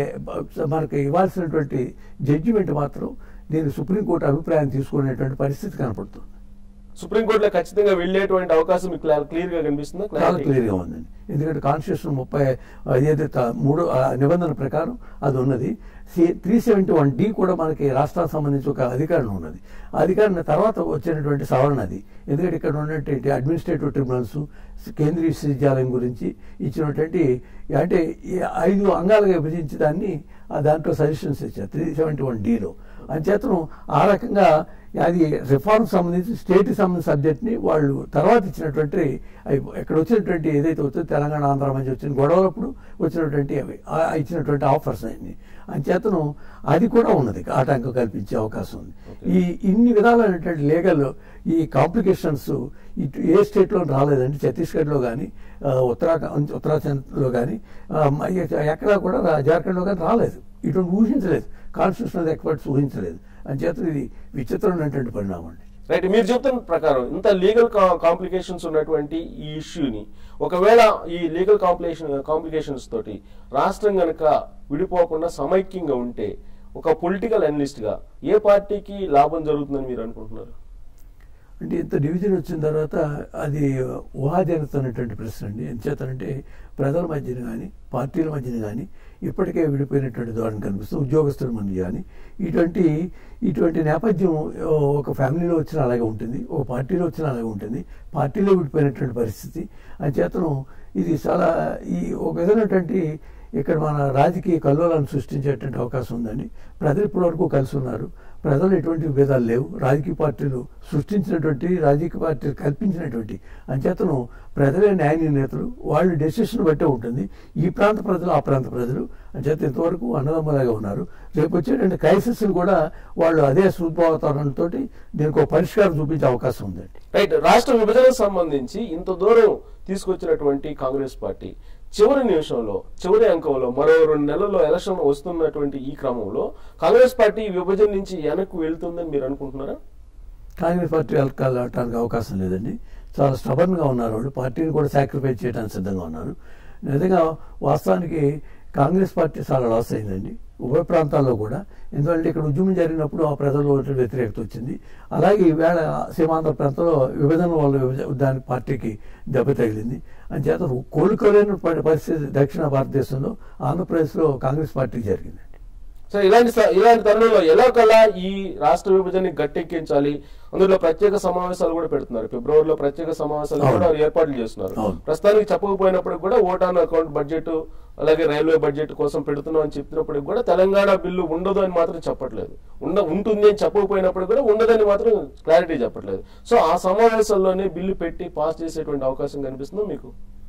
మనకి ఇవ్వాల్సినటువంటి జడ్జిమెంట్ మాత్రం దీన్ని సుప్రీంకోర్టు అభిప్రాయం తీసుకునేటువంటి పరిస్థితి కనపడుతుంది సుప్రీంకోర్టులో ఖచ్చితంగా వెళ్ళేటువంటి అవకాశం మీకు క్లియర్ గా కనిపిస్తుందా చాలా Clarity? క్లియర్ గా ఉందండి ఎందుకంటే కాన్స్టిట్యూషన్ ముప్పై ఏదైతే త- మూడు ఆ నిబంధన ప్రకారం అది ఉన్నది త్రీ సెవెంటీ వన్ డి కూడా మనకి రాష్ట్రానికి సంబంధించి ఒక అధికారం ఉన్నది ఆ అధికారం తర్వాత వచ్చినటువంటి సవరణ అది ఎందుకంటే ఇక్కడ ఉన్నటువంటి అడ్మినిస్ట్రేటివ్ ట్రిబ్యునల్స్ కేంద్రీయ విశ్వవిద్యాలయం గురించి ఇచ్చినటువంటి అంటే ఈ ఐదు అంగాలుగా విభజించి దాన్ని ఆ దాంట్లో సజెషన్స్ ఇచ్చారు త్రీ సెవెంటీ వన్ డిలో అంచేతను ఆ రకంగా అది రిఫార్మ్ సంబంధించి స్టేట్ సంబంధించిన సబ్జెక్ట్ని వాళ్ళు తర్వాత ఇచ్చినటువంటి అవి ఇక్కడ వచ్చినటువంటి ఏదైతే వచ్చిందో తెలంగాణ ఆంధ్ర మధ్య వచ్చిన గొడవలప్పుడు వచ్చినటువంటి అవి ఆ ఇచ్చినటువంటి ఆఫర్స్ అన్ని అంచేతను అది కూడా ఉన్నది ఆటంకం కల్పించే అవకాశం ఉంది ఈ ఇన్ని విధాలైనటువంటి లీగల్ ఈ కాంప్లికేషన్స్ ఇటు ఏ స్టేట్లో రాలేదండి ఛత్తీస్గఢ్లో కానీ ఉత్తరాఖండ్ ఉత్తరాఖండ్లో కానీ ఎక్కడా కూడా రా- జార్ఖండ్లో కానీ రాలేదు ఇటువంటి ఊహించలేదు కాన్స్టిట్యూషనల్ ఎక్స్పర్ట్స్ ఊహించలేదు అంచేత ఇది విచిత్రమైనటువంటి పరిణామం అండి రైట్ మీరు చెప్తున్న ప్రకారం ఇంత లీగల్ కాంప్లికేషన్స్ ఉన్నటువంటి ఈ ఇష్యూని ఒకవేళ ఈ లీగల్ కాంప్లికేషన్ కాంప్లికేషన్స్ తోటి రాష్ట్రం గనక విడిపోకుండా సమైక్యంగా ఉంటే ఒక పొలిటికల్ అనలిస్ట్ గా ఏ పార్టీకి లాభం జరుగుతుందని మీరు అనుకుంటున్నారు అంటే ఇంత డివిజన్ వచ్చిన తర్వాత అది ఊహాజనితమైనటువంటి ప్రశ్న అండి ఎంచేతనంటే ప్రజల మధ్యన కానీ పార్టీల మధ్యన కానీ ఇప్పటికే విడిపోయినటువంటి ధోరణి కనిపిస్తుంది ఉద్యోగస్తుల మధ్య కానీ ఇటువంటి ఇటువంటి నేపథ్యం ఓ, ఒక ఫ్యామిలీలో వచ్చిన అలాగే ఉంటుంది ఒక పార్టీలో వచ్చిన అలాగే ఉంటుంది పార్టీలో విడిపోయినటువంటి పరిస్థితి అంచేతను ఇది చాలా ఈ ఒక విధమైనటువంటి ఇక్కడ మన రాజకీయ కల్లోలాన్ని సృష్టించేటువంటి అవకాశం ఉందండి ప్రజలు ఇప్పటివరకు కలిసి ఉన్నారు ప్రజలు ఎటువంటి విభేదాలు లేవు రాజకీయ పార్టీలు సృష్టించినటువంటి రాజకీయ పార్టీలు కల్పించినటువంటి అంచేతను ప్రజలే న్యాయ నిర్ణేతలు వాళ్ళ డెసిషన్ బట్టే ఉంటుంది ఈ ప్రాంత ప్రజలు ఆ ప్రాంత ప్రజలు అంచేత ఇంతవరకు అన్నదమ్మలాగా ఉన్నారు రేపు వచ్చేటువంటి క్రైసిస్ కూడా వాళ్ళు అదే సూద్భావతారంతో దీనికి ఒక పరిష్కారం చూపించే అవకాశం ఉందండి రైట్ రాష్ట్ర విభజనకు సంబంధించి ఇంత దూరం తీసుకొచ్చినటువంటి కాంగ్రెస్ పార్టీ చివరి నిమిషంలో చివరి అంకంలో మరో రెండు నెలల్లో ఎలక్షన్ వస్తున్నటువంటి ఈ క్రమంలో కాంగ్రెస్ పార్టీ ఈ విభజన నుంచి వెనక్కి వెళ్తుందని మీరు అనుకుంటున్నారా కాంగ్రెస్ పార్టీ వెళ్ళటానికి అవకాశం లేదండి చాలా స్టబన్గా ఉన్నారు వాళ్ళు పార్టీని కూడా సాక్రిఫైస్ చేయడానికి సిద్ధంగా ఉన్నారు నిజంగా వాస్తవానికి కాంగ్రెస్ పార్టీ చాలా లాస్ అయిందండి ఉభయ ప్రాంతాల్లో కూడా ఎందుకంటే ఇక్కడ ఉద్యమం జరిగినప్పుడు ఆ ప్రజల్లో వ్యతిరేకత వచ్చింది అలాగే ఈవేళ సీమాంధ్ర ప్రాంతంలో విభజన వల్ల విభజ- దాని పార్టీకి దెబ్బ తగిలింది అంచేత కోలుకోలేని ప- పరిస్థితి దక్షిణ భారతదేశంలో ఆంధ్రప్రదేశ్లో కాంగ్రెస్ పార్టీకి జరిగిందండి సో ఇలాంటి స- ఇలాంటి తరుణంలో ఎలా కల్లా ఈ రాష్ట్ర విభజనని గట్టెక్కించాలి అందులో ప్రత్యేక సమావేశాలు కూడా పెడుతున్నారు ఫిబ్రవరిలో ప్రత్యేక సమావేశాలు అవును. కూడా ఏర్పాట్లు చేస్తున్నారు అవును. ప్రస్తుతానికి చెప్పకపోయినప్పటికి కూడా ఓట్ ఆన్ అకౌంట్ బడ్జెట్ అలాగే రైల్వే బడ్జెట్ కోసం పెడుతున్నాం అని చెప్పినప్పటికి కూడా తెలంగాణ బిల్లు ఉండదు అని మాత్రం చెప్పట్లేదు ఉండ ఉంటుంది అని చెప్పకపోయినప్పుడు కూడా ఉండదని మాత్రం క్లారిటీ చెప్పట్లేదు సో ఆ సమావేశాల్లోనే బిల్లు పెట్టి పాస్ చేసేటువంటి అవకాశం కనిపిస్తుందా మీకు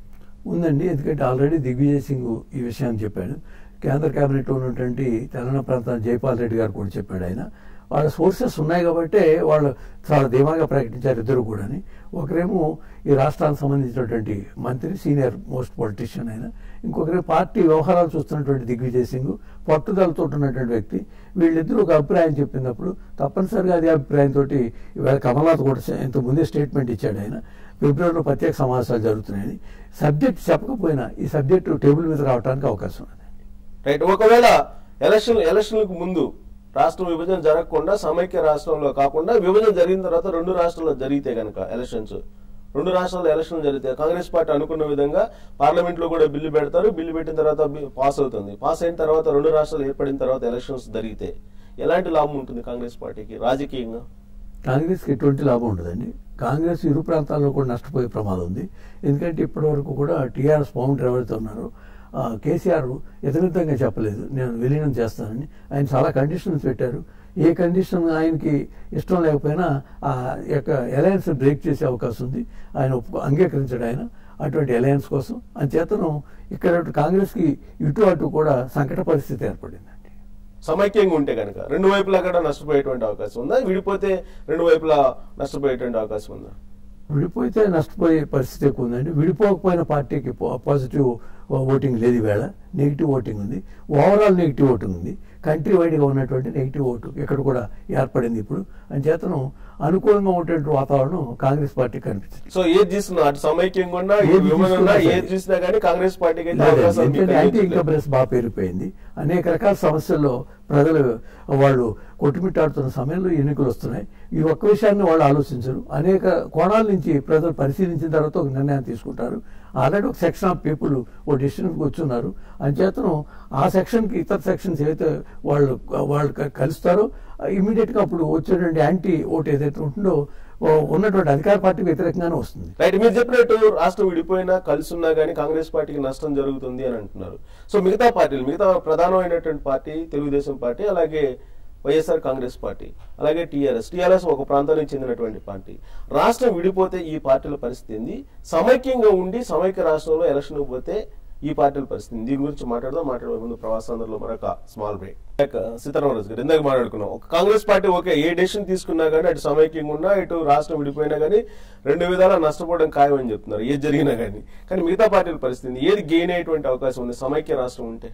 ఉందండి ఎందుకంటే ఆల్రెడీ దిగ్విజయ్ సింగ్ ఈ విషయాన్ని చెప్పాడు కేంద్ర కేబినెట్ ఉన్నటువంటి తెలంగాణ ప్రాంతానికి జైపాల్ రెడ్డి గారు కూడా చెప్పాడు ఆయన వాళ్ళ సోర్సెస్ ఉన్నాయి కాబట్టి వాళ్ళు చాలా ధీమాగా ప్రకటించారు ఇద్దరు కూడాని ఒకరేమో ఈ రాష్ట్రానికి సంబంధించినటువంటి మంత్రి సీనియర్ మోస్ట్ పొలిటీషియన్ ఆయన ఇంకొకరు పార్టీ వ్యవహారాలు చూస్తున్నటువంటి దిగ్విజయ్ సింగ్ పట్టుదలతో ఉన్నటువంటి వ్యక్తి వీళ్ళిద్దరూ ఒక అభిప్రాయం చెప్పినప్పుడు తప్పనిసరిగా అదే అభిప్రాయంతో ఇవాళ కమల్నాథ్ కూడా ఇంత ముందే స్టేట్మెంట్ ఇచ్చాడు ఆయన ఫిబ్రవరిలో ప్రత్యేక సమావేశాలు జరుగుతున్నాయని సబ్జెక్ట్ చెప్పకపోయినా ఈ సబ్జెక్టు టేబుల్ మీద రావడానికి అవకాశం ఉంది రైట్ ఒకవేళ ఎలక్షన్ ఎలక్షన్లకు ముందు రాష్ట్ర విభజన జరగకుండా సమైక్య రాష్ట్రంలో కాకుండా విభజన జరిగిన తర్వాత రెండు రాష్ట్రాల్లో జరిగితే గనక ఎలక్షన్స్ రెండు రాష్ట్రాల్లో ఎలక్షన్ జరిగితే కాంగ్రెస్ పార్టీ అనుకున్న విధంగా పార్లమెంట్ లో కూడా బిల్లు పెడతారు బిల్లు పెట్టిన తర్వాత బి- పాస్ అవుతుంది పాస్ అయిన తర్వాత రెండు రాష్ట్రాలు ఏర్పడిన తర్వాత ఎలక్షన్స్ జరిగితే ఎలాంటి లాభం ఉంటుంది కాంగ్రెస్ పార్టీకి రాజకీయంగా కాంగ్రెస్కి ఎటువంటి లాభం ఉండదండి కాంగ్రెస్ ఇరు ప్రాంతాల్లో కూడా నష్టపోయే ప్రమాదం ఉంది ఎందుకంటే ఇప్పటి వరకు కూడా టీఆర్ఎస్ ఫౌండర్ ఎవరైతే ఉన్నారో ఆ, కేసీఆర్ యథమితంగా చెప్పలేదు నేను విలీనం చేస్తానని ఆయన చాలా కండిషన్స్ పెట్టారు ఏ కండిషన్ ఆయనకి ఇష్టం లేకపోయినా ఆ యొక్క అలయన్స్ బ్రేక్ చేసే అవకాశం ఉంది ఆయన ఒప్పుకో అంగీకరించాడు ఆయన అటువంటి అలయన్స్ కోసం అంచేతను ఇక్కడ కాంగ్రెస్కి ఇటు అటు కూడా సంకట పరిస్థితి ఏర్పడిందండి సమైక్యంగా ఉంటే కనుక రెండు వైపులా కూడా నష్టపోయేటువంటి అవకాశం ఉందా విడిపోతే రెండు వైపులా నష్టపోయేటువంటి అవకాశం ఉందా విడిపోతే నష్టపోయే పరిస్థితి ఎక్కువ ఉందండి విడిపోకపోయిన పార్టీకి పా- పాజిటివ్ ఓటింగ్ లేదు ఈవేళ నెగిటివ్ ఓటింగ్ ఉంది ఓవరాల్ నెగిటివ్ ఓటింగ్ ఉంది కంట్రీ వైడ్గా ఉన్నటువంటి నెగిటివ్ ఓటు ఇక్కడ కూడా ఏర్పడింది ఇప్పుడు అంచేతను అనుకూలంగా ఉండేటువంటి వాతావరణం కాంగ్రెస్ పార్టీ కనిపించింది సో ఏది చూసినా అటు సమైక్యంగా ఉన్నా ఇటు ఏది విభజన ఉన్నా చూసినా ఏది చూసినా కానీ కాంగ్రెస్ పార్టీకి అయితే లేదండి. అవకాశాలు మీకు ఎందుకంటే యాంటీ కనిపించట్లేదు. ఇన్కమ్ బాగా పెరిగిపోయింది అనేక రకాల సమస్యల్లో ప్రజలు వాళ్ళు కొట్టుమిట్టాడుతున్న సమయంలో ఎన్నికలు వస్తున్నాయి ఈ ఒక్క విషయాన్ని వాళ్ళు ఆలోచించరు అనేక కోణాల నుంచి ప్రజలు పరిశీలించిన తర్వాత ఒక నిర్ణయం తీసుకుంటారు ఆల్రెడీ ఒక సెక్షన్ ఆఫ్ పీపుల్ ఓ డెసిషన్కి వచ్చున్నారు అంచేతను ఆ సెక్షన్కి ఇతర సెక్షన్స్ ఏదైతే వాళ్ళు వాళ్ళు క- కలుస్తారో ఇమీడియట్గా అప్పుడు వచ్చేటువంటి యాంటీ ఓట్ ఏదైతే ఉంటుందో ఓ ఉన్నటువంటి అధికార పార్టీకి వ్యతిరేకంగానే వస్తుంది రైట్ మీరు చెప్పినట్టు రాష్ట్రం విడిపోయినా కలిసి ఉన్నా కానీ కాంగ్రెస్ పార్టీకి నష్టం జరుగుతుంది అని అంటున్నారు సో మిగతా పార్టీలు మిగతా ప్రధానమైనటువంటి పార్టీ తెలుగుదేశం పార్టీ అలాగే వైఎస్ఆర్ కాంగ్రెస్ పార్టీ అలాగే టీఆర్ఎస్ టీఆర్ఎస్ ఒక ప్రాంతానికి చెందినటువంటి పార్టీ రాష్ట్రం విడిపోతే ఈ పార్టీల పరిస్థితి ఏంది సమైక్యంగా ఉండి సమైక్య రాష్ట్రంలో ఎలక్షన్ పోతే ఈ పార్టీల పరిస్థితి ఏంది? దీని గురించి మాట్లాడదాం మాట్లాడే ముందు ప్రవాసాంధ్రలో మరొక స్మాల్ బ్రేక్ సీతారామరాజు గారు ఇందాక మాట్లాడుకున్నాం ఒక కాంగ్రెస్ పార్టీ ఓకే ఏ డెసిషన్ తీసుకున్నా కానీ అటు సమైక్యంగా ఉన్నా ఇటు రాష్ట్రం విడిపోయినా కానీ రెండు విధాలా నష్టపోవడం ఖాయం అని చెప్తున్నారు ఏది జరిగినా కానీ కానీ మిగతా పార్టీల పరిస్థితి ఏంది? ఏది గెయిన్ అయ్యేటువంటి అవకాశం ఉంది సమైక్య రాష్ట్రం ఉంటే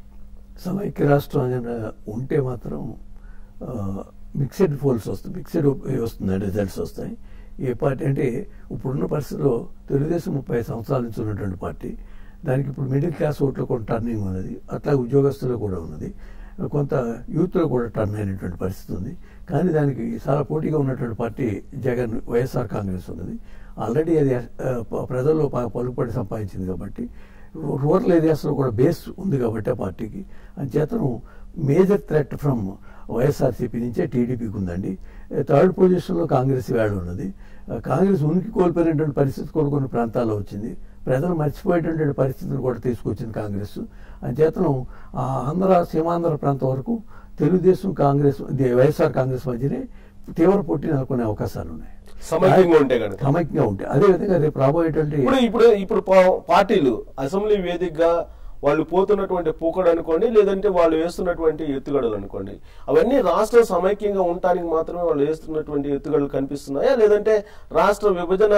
సమైక్య రాష్ట్రం అనేది ఉంటే మాత్రం మిక్సెడ్ పోల్స్ వస్తాయి మిక్సెడ్ వస్తుంది రిజల్ట్స్ వస్తాయి ఏ పార్టీ అంటే ఇప్పుడున్న పరిస్థితిలో తెలుగుదేశం ముప్పై సంవత్సరాల నుంచి ఉన్నటువంటి పార్టీ దానికి ఇప్పుడు మిడిల్ క్లాస్ ఓట్లో కొంత టర్నింగ్ ఉన్నది అట్లా ఉద్యోగస్తులు కూడా ఉన్నది కొంత యూత్లో కూడా టర్న్ అయినటువంటి పరిస్థితి ఉంది కానీ దానికి చాలా పోటీగా ఉన్నటువంటి పార్టీ జగన్ వైఎస్ఆర్ కాంగ్రెస్ ఉన్నది ఆల్రెడీ అది ఆ, ప- ప్రజల్లో ప- పలుకుబడి సంపాదించింది కాబట్టి రూరల్ ఏరియాస్లో కూడా బేస్ ఉంది కాబట్టి ఆ పార్టీకి అంచేతను మేజర్ థ్రెట్ ఫ్రమ్ వైఎస్ఆర్సీపీ నుంచే టీడీపీకి ఉందండి థర్డ్ పొజిషన్లో కాంగ్రెస్ వేళ ఉన్నది ఆ, కాంగ్రెస్ ఉనికి కోల్పోయినటువంటి పరిస్థితి కూడా కొన్ని ప్రాంతాల్లో వచ్చింది ప్రజలు మర్చిపోయేటువంటి పరిస్థితిని కూడా తీసుకొచ్చింది కాంగ్రెస్ అంచేతను ఆ ఆంధ్ర సీమాంధ్ర ప్రాంతం వరకు తెలుగుదేశం కాంగ్రెస్ ఇది వైఎస్ఆర్ కాంగ్రెస్ మధ్యనే తీవ్ర పోటీ నెలకొనే అవకాశాలు ఉన్నాయి సమైక్యంగా ఉంటే కనుక సమైక్యంగా ఉంటాయి అదేవిధంగా రేపు రాబోయేటువంటి ఇప్పుడు ఇప్పుడు ఇప్పుడు పా- పార్టీలు అసెంబ్లీ వేదికగా వాళ్ళు పోతున్నటువంటి పూకడు అనుకోండి లేదంటే వాళ్ళు వేస్తున్నటువంటి ఎత్తుగడలు అనుకోండి అవన్నీ రాష్ట్రం సమైక్యంగా ఉండటానికి మాత్రమే వాళ్ళు వేస్తున్నటువంటి ఎత్తుగడలు కనిపిస్తున్నాయా లేదంటే రాష్ట్ర విభజన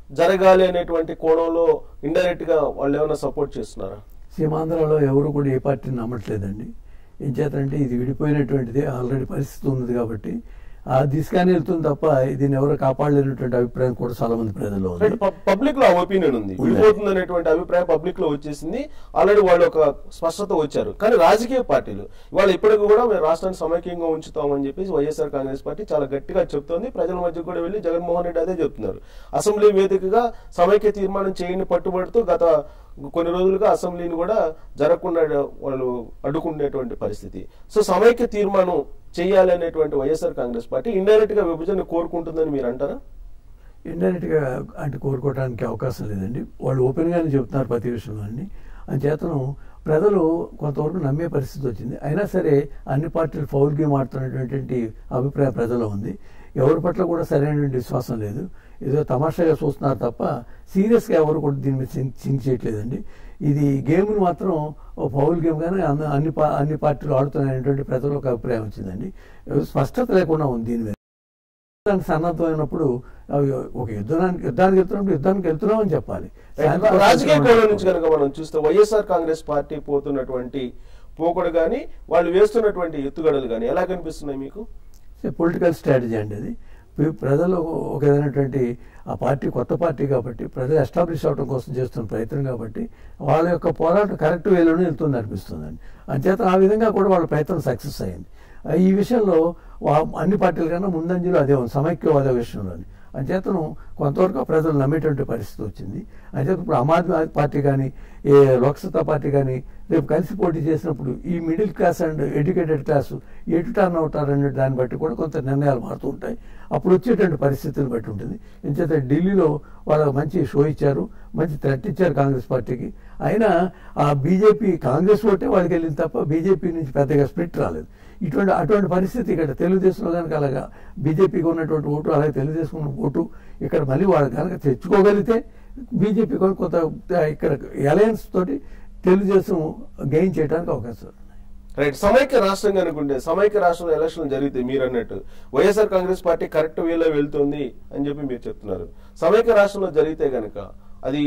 జరగాలి అనేటువంటి కోణంలో ఇండైరెక్ట్ గా వాళ్ళు ఏమైనా సపోర్ట్ చేస్తున్నారా సీమాంధ్రలో ఎవరు కూడా ఏ పార్టీని నమ్మట్లేదండి ఏం చేతంటే ఇది విడిపోయినటువంటిది ఆల్రెడీ పరిస్థితి ఉంది కాబట్టి ఆ దిశగానే వెళ్తుంది తప్ప దీన్ని ఎవరు కాపాడలేనటువంటి అభిప్రాయం కూడా చాలా మంది ప్రజల్లో ఉంది పబ్లిక్ లో ఆ ఒపీనియన్ ఉంది ఉంది. విడిపోతుంది అనేటువంటి అభిప్రాయం పబ్లిక్ లో వచ్చేసింది ఆల్రెడీ వాళ్ళు ఒక స్పష్టత వచ్చారు కానీ రాజకీయ పార్టీలు ఇవాళ ఇప్పటికి కూడా మేము రాష్ట్రాన్ని సమైక్యంగా ఉంచుతామని చెప్పేసి వైఎస్ఆర్ కాంగ్రెస్ పార్టీ చాలా గట్టిగా చెప్తోంది ప్రజల మధ్య కూడా వెళ్ళి జగన్మోహన్ రెడ్డి అదే చెప్తున్నారు అసెంబ్లీ వేదికగా సమైక్య తీర్మానం చేయని పట్టుబడుతూ గత కొన్ని రోజులుగా అసెంబ్లీని కూడా జరగకుండా వాళ్ళు అడ్డుకునేటువంటి పరిస్థితి సో సమైక్య తీర్మానం చేయాలి అనేటువంటి వైఎస్ఆర్ కాంగ్రెస్ పార్టీ ఇండైరెక్ట్ గా విభజన కోరుకుంటుందని మీరు అంటారా ఇండైరెక్ట్ గా అంటే కోరుకోవడానికి అవకాశం లేదండి వాళ్ళు ఓపెన్ గానే చెప్తున్నారు ప్రతి విషయంలో అన్ని అంచేతను ప్రజలు కొంతవరకు నమ్మే పరిస్థితి వచ్చింది అయినా సరే అన్ని పార్టీలు ఫౌల్ గేమ్ ఆడుతున్నటువంటి అభిప్రాయం ప్రజల్లో ఉంది ఎవరి పట్ల కూడా సరైనటువంటి విశ్వాసం లేదు ఏదో తమాషాగా చూస్తున్నారు తప్ప సీరియస్గా ఎవరు కూడా దీని మీద థింక్ థింక్ చేయట్లేదండి ఇది గేమ్ని మాత్రం ఓ ఫౌల్ గేమ్ గానే అన్ని అన్ని పా- అన్ని పార్టీలు ఆడుతున్నాయనేటువంటి ప్రజలకు ఒక అభిప్రాయం వచ్చిందండి స్పష్టత లేకుండా ఉంది దీని మీద యుద్ధానికి సన్నద్ధమైనప్పుడు అవి ఒక యుద్ధానికి యుద్ధానికి వెళ్తున్నప్పుడు యుద్ధానికి వెళ్తున్నాం అని చెప్పాలి శాంతి రాజకీయ కోసం కోణం నుంచి కనుక మనం చూస్తే వైఎస్ఆర్ కాంగ్రెస్ పార్టీ పోతున్నటువంటి పోకడు గాని వాళ్ళు వేస్తున్నటువంటి ఎత్తుగడలు గాని ఎలా కనిపిస్తున్నాయి మీకు పొలిటికల్ స్ట్రాటజీ అండి అది పి- ప్రజలు ఒక విధమైనటువంటి ఆ పార్టీ కొత్త పార్టీ కాబట్టి ప్రజలు ఎస్టాబ్లిష్ అవడం కోసం చేస్తున్న ప్రయత్నం కాబట్టి వాళ్ళ యొక్క పోరాటం కరెక్ట్ వేలోనే వెళ్తుంది అనిపిస్తుందండి అంచేత ఆ విధంగా కూడా వాళ్ళ ప్రయత్నం సక్సెస్ అయింది ఆ, ఈ విషయంలో వా- అన్ని పార్టీల కన్నా ముందంజలో అదే ఉంది సమైక్యవాద విషయంలోని అంచేతను కొంతవరకు ప్రజలు నమ్మేటువంటి పరిస్థితి వచ్చింది అంచేత ఇప్పుడు ఆమ్ ఆద్మీ పార్టీ కానీ ఏ లోక్సత్తా పార్టీ కానీ రేపు కలిసి పోటీ చేసినప్పుడు ఈ middle class and educated class ఎటు టర్న్ అవుతారు అనే దాన్ని బట్టి కూడా కొంత నిర్ణయాలు మారుతూ ఉంటాయి అప్పుడు వచ్చేటువంటి పరిస్థితిని బట్టి ఉంటుంది ఎంచేత ఢిల్లీలో వాళ్ళకి మంచి షో ఇచ్చారు మంచి థ్రెట్ ఇచ్చారు కాంగ్రెస్ పార్టీకి అయినా ఆ బీజేపీ కాంగ్రెస్ ఓటే వాళ్ళకి వెళ్ళింది తప్ప బీజేపీ నుంచి పెద్దగా స్ప్లిట్ రాలేదు ఇటువంటి అటువంటి పరిస్థితి ఇక్కడ తెలుగుదేశంలో కనుక అలాగా బీజేపీకి ఉన్నటువంటి ఓటు అలాగే తెలుగుదేశం ఉన్న ఓటు ఇక్కడ మళ్ళీ వాళ్ళు కనుక తెచ్చుకోగలిగితే బీజేపీ కూడా కొంత ఇక్కడ అలయన్స్ తోటి తెలుగుదేశం గెయిన్ చేయడానికి అవకాశం ఉంది రైట్ సమైక్య రాష్ట్రం కనుకుంటే సమైక్య రాష్ట్రంలో ఎలక్షన్ జరిగితే మీరు అన్నట్టు వైఎస్ఆర్ కాంగ్రెస్ పార్టీ కరెక్ట్ వేలో వెళ్తుంది అని చెప్పి మీరు చెప్తున్నారు సమైక్య రాష్ట్రంలో జరిగితే గనక అది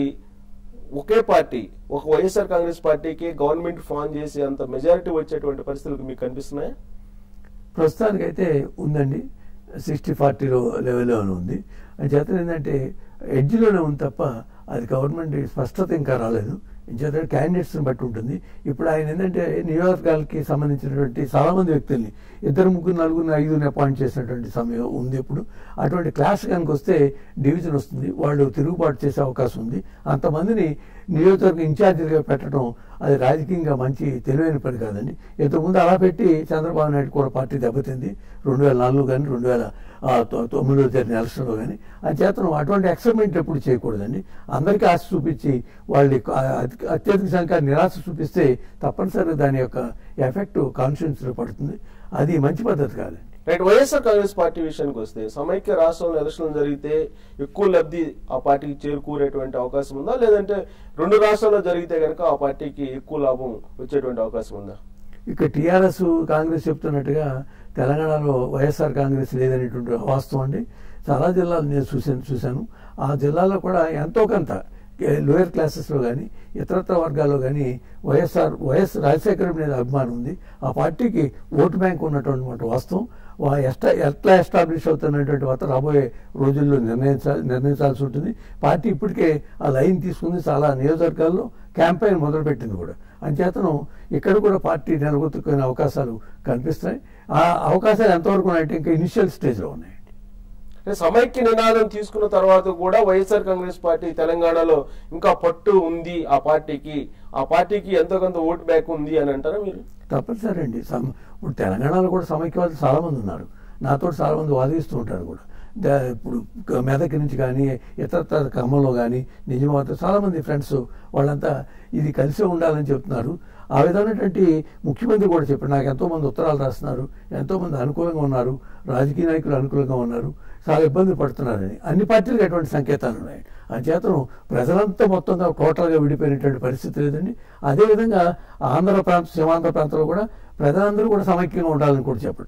ఒకే పార్టీ ఒక వైఎస్ఆర్ కాంగ్రెస్ పార్టీకి గవర్నమెంట్ ఫామ్ చేసి అంత మెజారిటీ వచ్చేటువంటి పరిస్థితులు మీకు కనిపిస్తున్నాయా ప్రస్తుతానికైతే ఉందండి సిక్స్టీ ఫార్టీలో లెవెల్లో ఉంది అని చేత ఏంటంటే ఎడ్జ్లోనే ఉంది తప్ప అది గవర్నమెంట్ స్పష్టత ఇంకా రాలేదు చేత క్యాండిడేట్స్ని బట్టి ఉంటుంది ఇప్పుడు ఆయన ఏంటంటే నియోజకవర్గాలకి సంబంధించినటువంటి చాలా మంది వ్యక్తుల్ని ఇద్దరు ముగ్గురు నలుగురిని ఐదుగురిని అపాయింట్ చేసినటువంటి సమయం ఉంది ఇప్పుడు అటువంటి క్లాస్ కనుక వస్తే డివిజన్ వస్తుంది వాళ్ళు తిరుగుబాటు చేసే అవకాశం ఉంది అంతమందిని నియోజకవర్గ ఇన్ఛార్జీలుగా పెట్టడం అది రాజకీయంగా మంచి తెలివైన పని కాదండి ఇంతకుముందు అలా పెట్టి చంద్రబాబు నాయుడు కూడా పార్టీ దెబ్బతింది రెండు వేల నాలుగు కానీ రెండు వేల ఆ, తొ- తొమ్మిదిలో జరిగిన ఎలక్షన్లో కానీ ఆ చేతను అటువంటి ఎక్స్పెరిమెంట్ ఎప్పుడు చేయకూడదండి అందరికీ ఆశ చూపించి వాళ్ళ అత్యధిక సంఖ్య నిరాశ చూపిస్తే తప్పనిసరిగా దాని యొక్క ఎఫెక్ట్ కాన్స్టిట్యూన్సీలో పడుతుంది అది మంచి పద్ధతి కాదండి రైట్ వైఎస్ఆర్ కాంగ్రెస్ పార్టీ విషయానికి వస్తే సమైక్య రాష్ట్రంలో ఎలక్షన్లు జరిగితే ఎక్కువ లబ్ధి ఆ పార్టీకి చేరుకూరేటువంటి అవకాశం ఉందా లేదంటే రెండు రాష్ట్రాల్లో జరిగితే కనుక ఆ పార్టీకి ఎక్కువ లాభం వచ్చేటువంటి అవకాశం ఉందా ఇక టీఆర్ఎస్ కాంగ్రెస్ చెప్తున్నట్టుగా తెలంగాణలో వైఎస్ఆర్ కాంగ్రెస్ లేదనేటువంటి వాస్తవం అండి చాలా జిల్లాలు నేను చూసాను చూశాను ఆ జిల్లాలో కూడా ఎంతో కొంత లోయర్ క్లాసెస్లో కానీ ఇతరత్ర వర్గాల్లో కానీ వైఎస్ఆర్ వైఎస్ రాజశేఖర రెడ్డి మీద అభిమానం ఉంది ఆ పార్టీకి ఓటు బ్యాంక్ ఉన్నటువంటి మాట వాస్తవం వా ఎస్టా ఎట్లా ఎస్టాబ్లిష్ అవుతున్నటువంటి వాత రాబోయే రోజుల్లో నిర్ణయించాలి నిర్ణయించాల్సి ఉంటుంది పార్టీ ఇప్పటికే ఆ లైన్ తీసుకుంది చాలా నియోజకవర్గాల్లో క్యాంపెయిన్ మొదలుపెట్టింది కూడా అంచేతను ఇక్కడ కూడా పార్టీ నిలబెట్టుకునే అవకాశాలు కనిపిస్తున్నాయి ఆ అవకాశాలు ఎంతవరకు ఉన్నాయంటే ఇంకా ఇనిషియల్ స్టేజ్లో ఉన్నాయండి అంటే సమైక్య నినాదం తీసుకున్న తర్వాత కూడా వైఎస్ఆర్ కాంగ్రెస్ పార్టీ తెలంగాణలో ఇంకా పట్టు ఉంది ఆ పార్టీకి ఆ పార్టీకి ఎంతో కొంత ఓటు బ్యాక్ ఉంది అని అంటారా మీరు తప్పనిసరి అండి సమ ఇప్పుడు తెలంగాణలో కూడా సమైక్యవాదులు చాలా మంది ఉన్నారు నాతో చాలా మంది వాదిస్తూ ఉంటారు కూడా దా- ఇప్పుడు క- మెదక్ నుంచి కానీ ఇతర ఖమ్మంలో కానీ నిజామాబాద్ చాలా మంది ఫ్రెండ్స్ వాళ్ళంతా ఇది కలిసే ఉండాలని చెప్తున్నారు ఆ విధమైనటువంటి ముఖ్యమంత్రి కూడా చెప్పారు నాకు ఎంతో మంది ఉత్తరాలు రాస్తున్నారు ఎంతో మంది అనుకూలంగా ఉన్నారు రాజకీయ నాయకులు అనుకూలంగా ఉన్నారు చాలా ఇబ్బందులు పడుతున్నారని అన్ని పార్టీలకు అటువంటి సంకేతాలు ఉన్నాయి అంచేతను ప్రజలంతా మొత్తంగా టోటల్గా విడిపోయినటువంటి పరిస్థితి లేదండి అదేవిధంగా ఆంధ్ర ప్రాంత సీమాంధ్ర ప్రాంతంలో కూడా ప్రజలందరూ కూడా సమైక్యంగా ఉండాలని కూడా చెప్పట్లేదు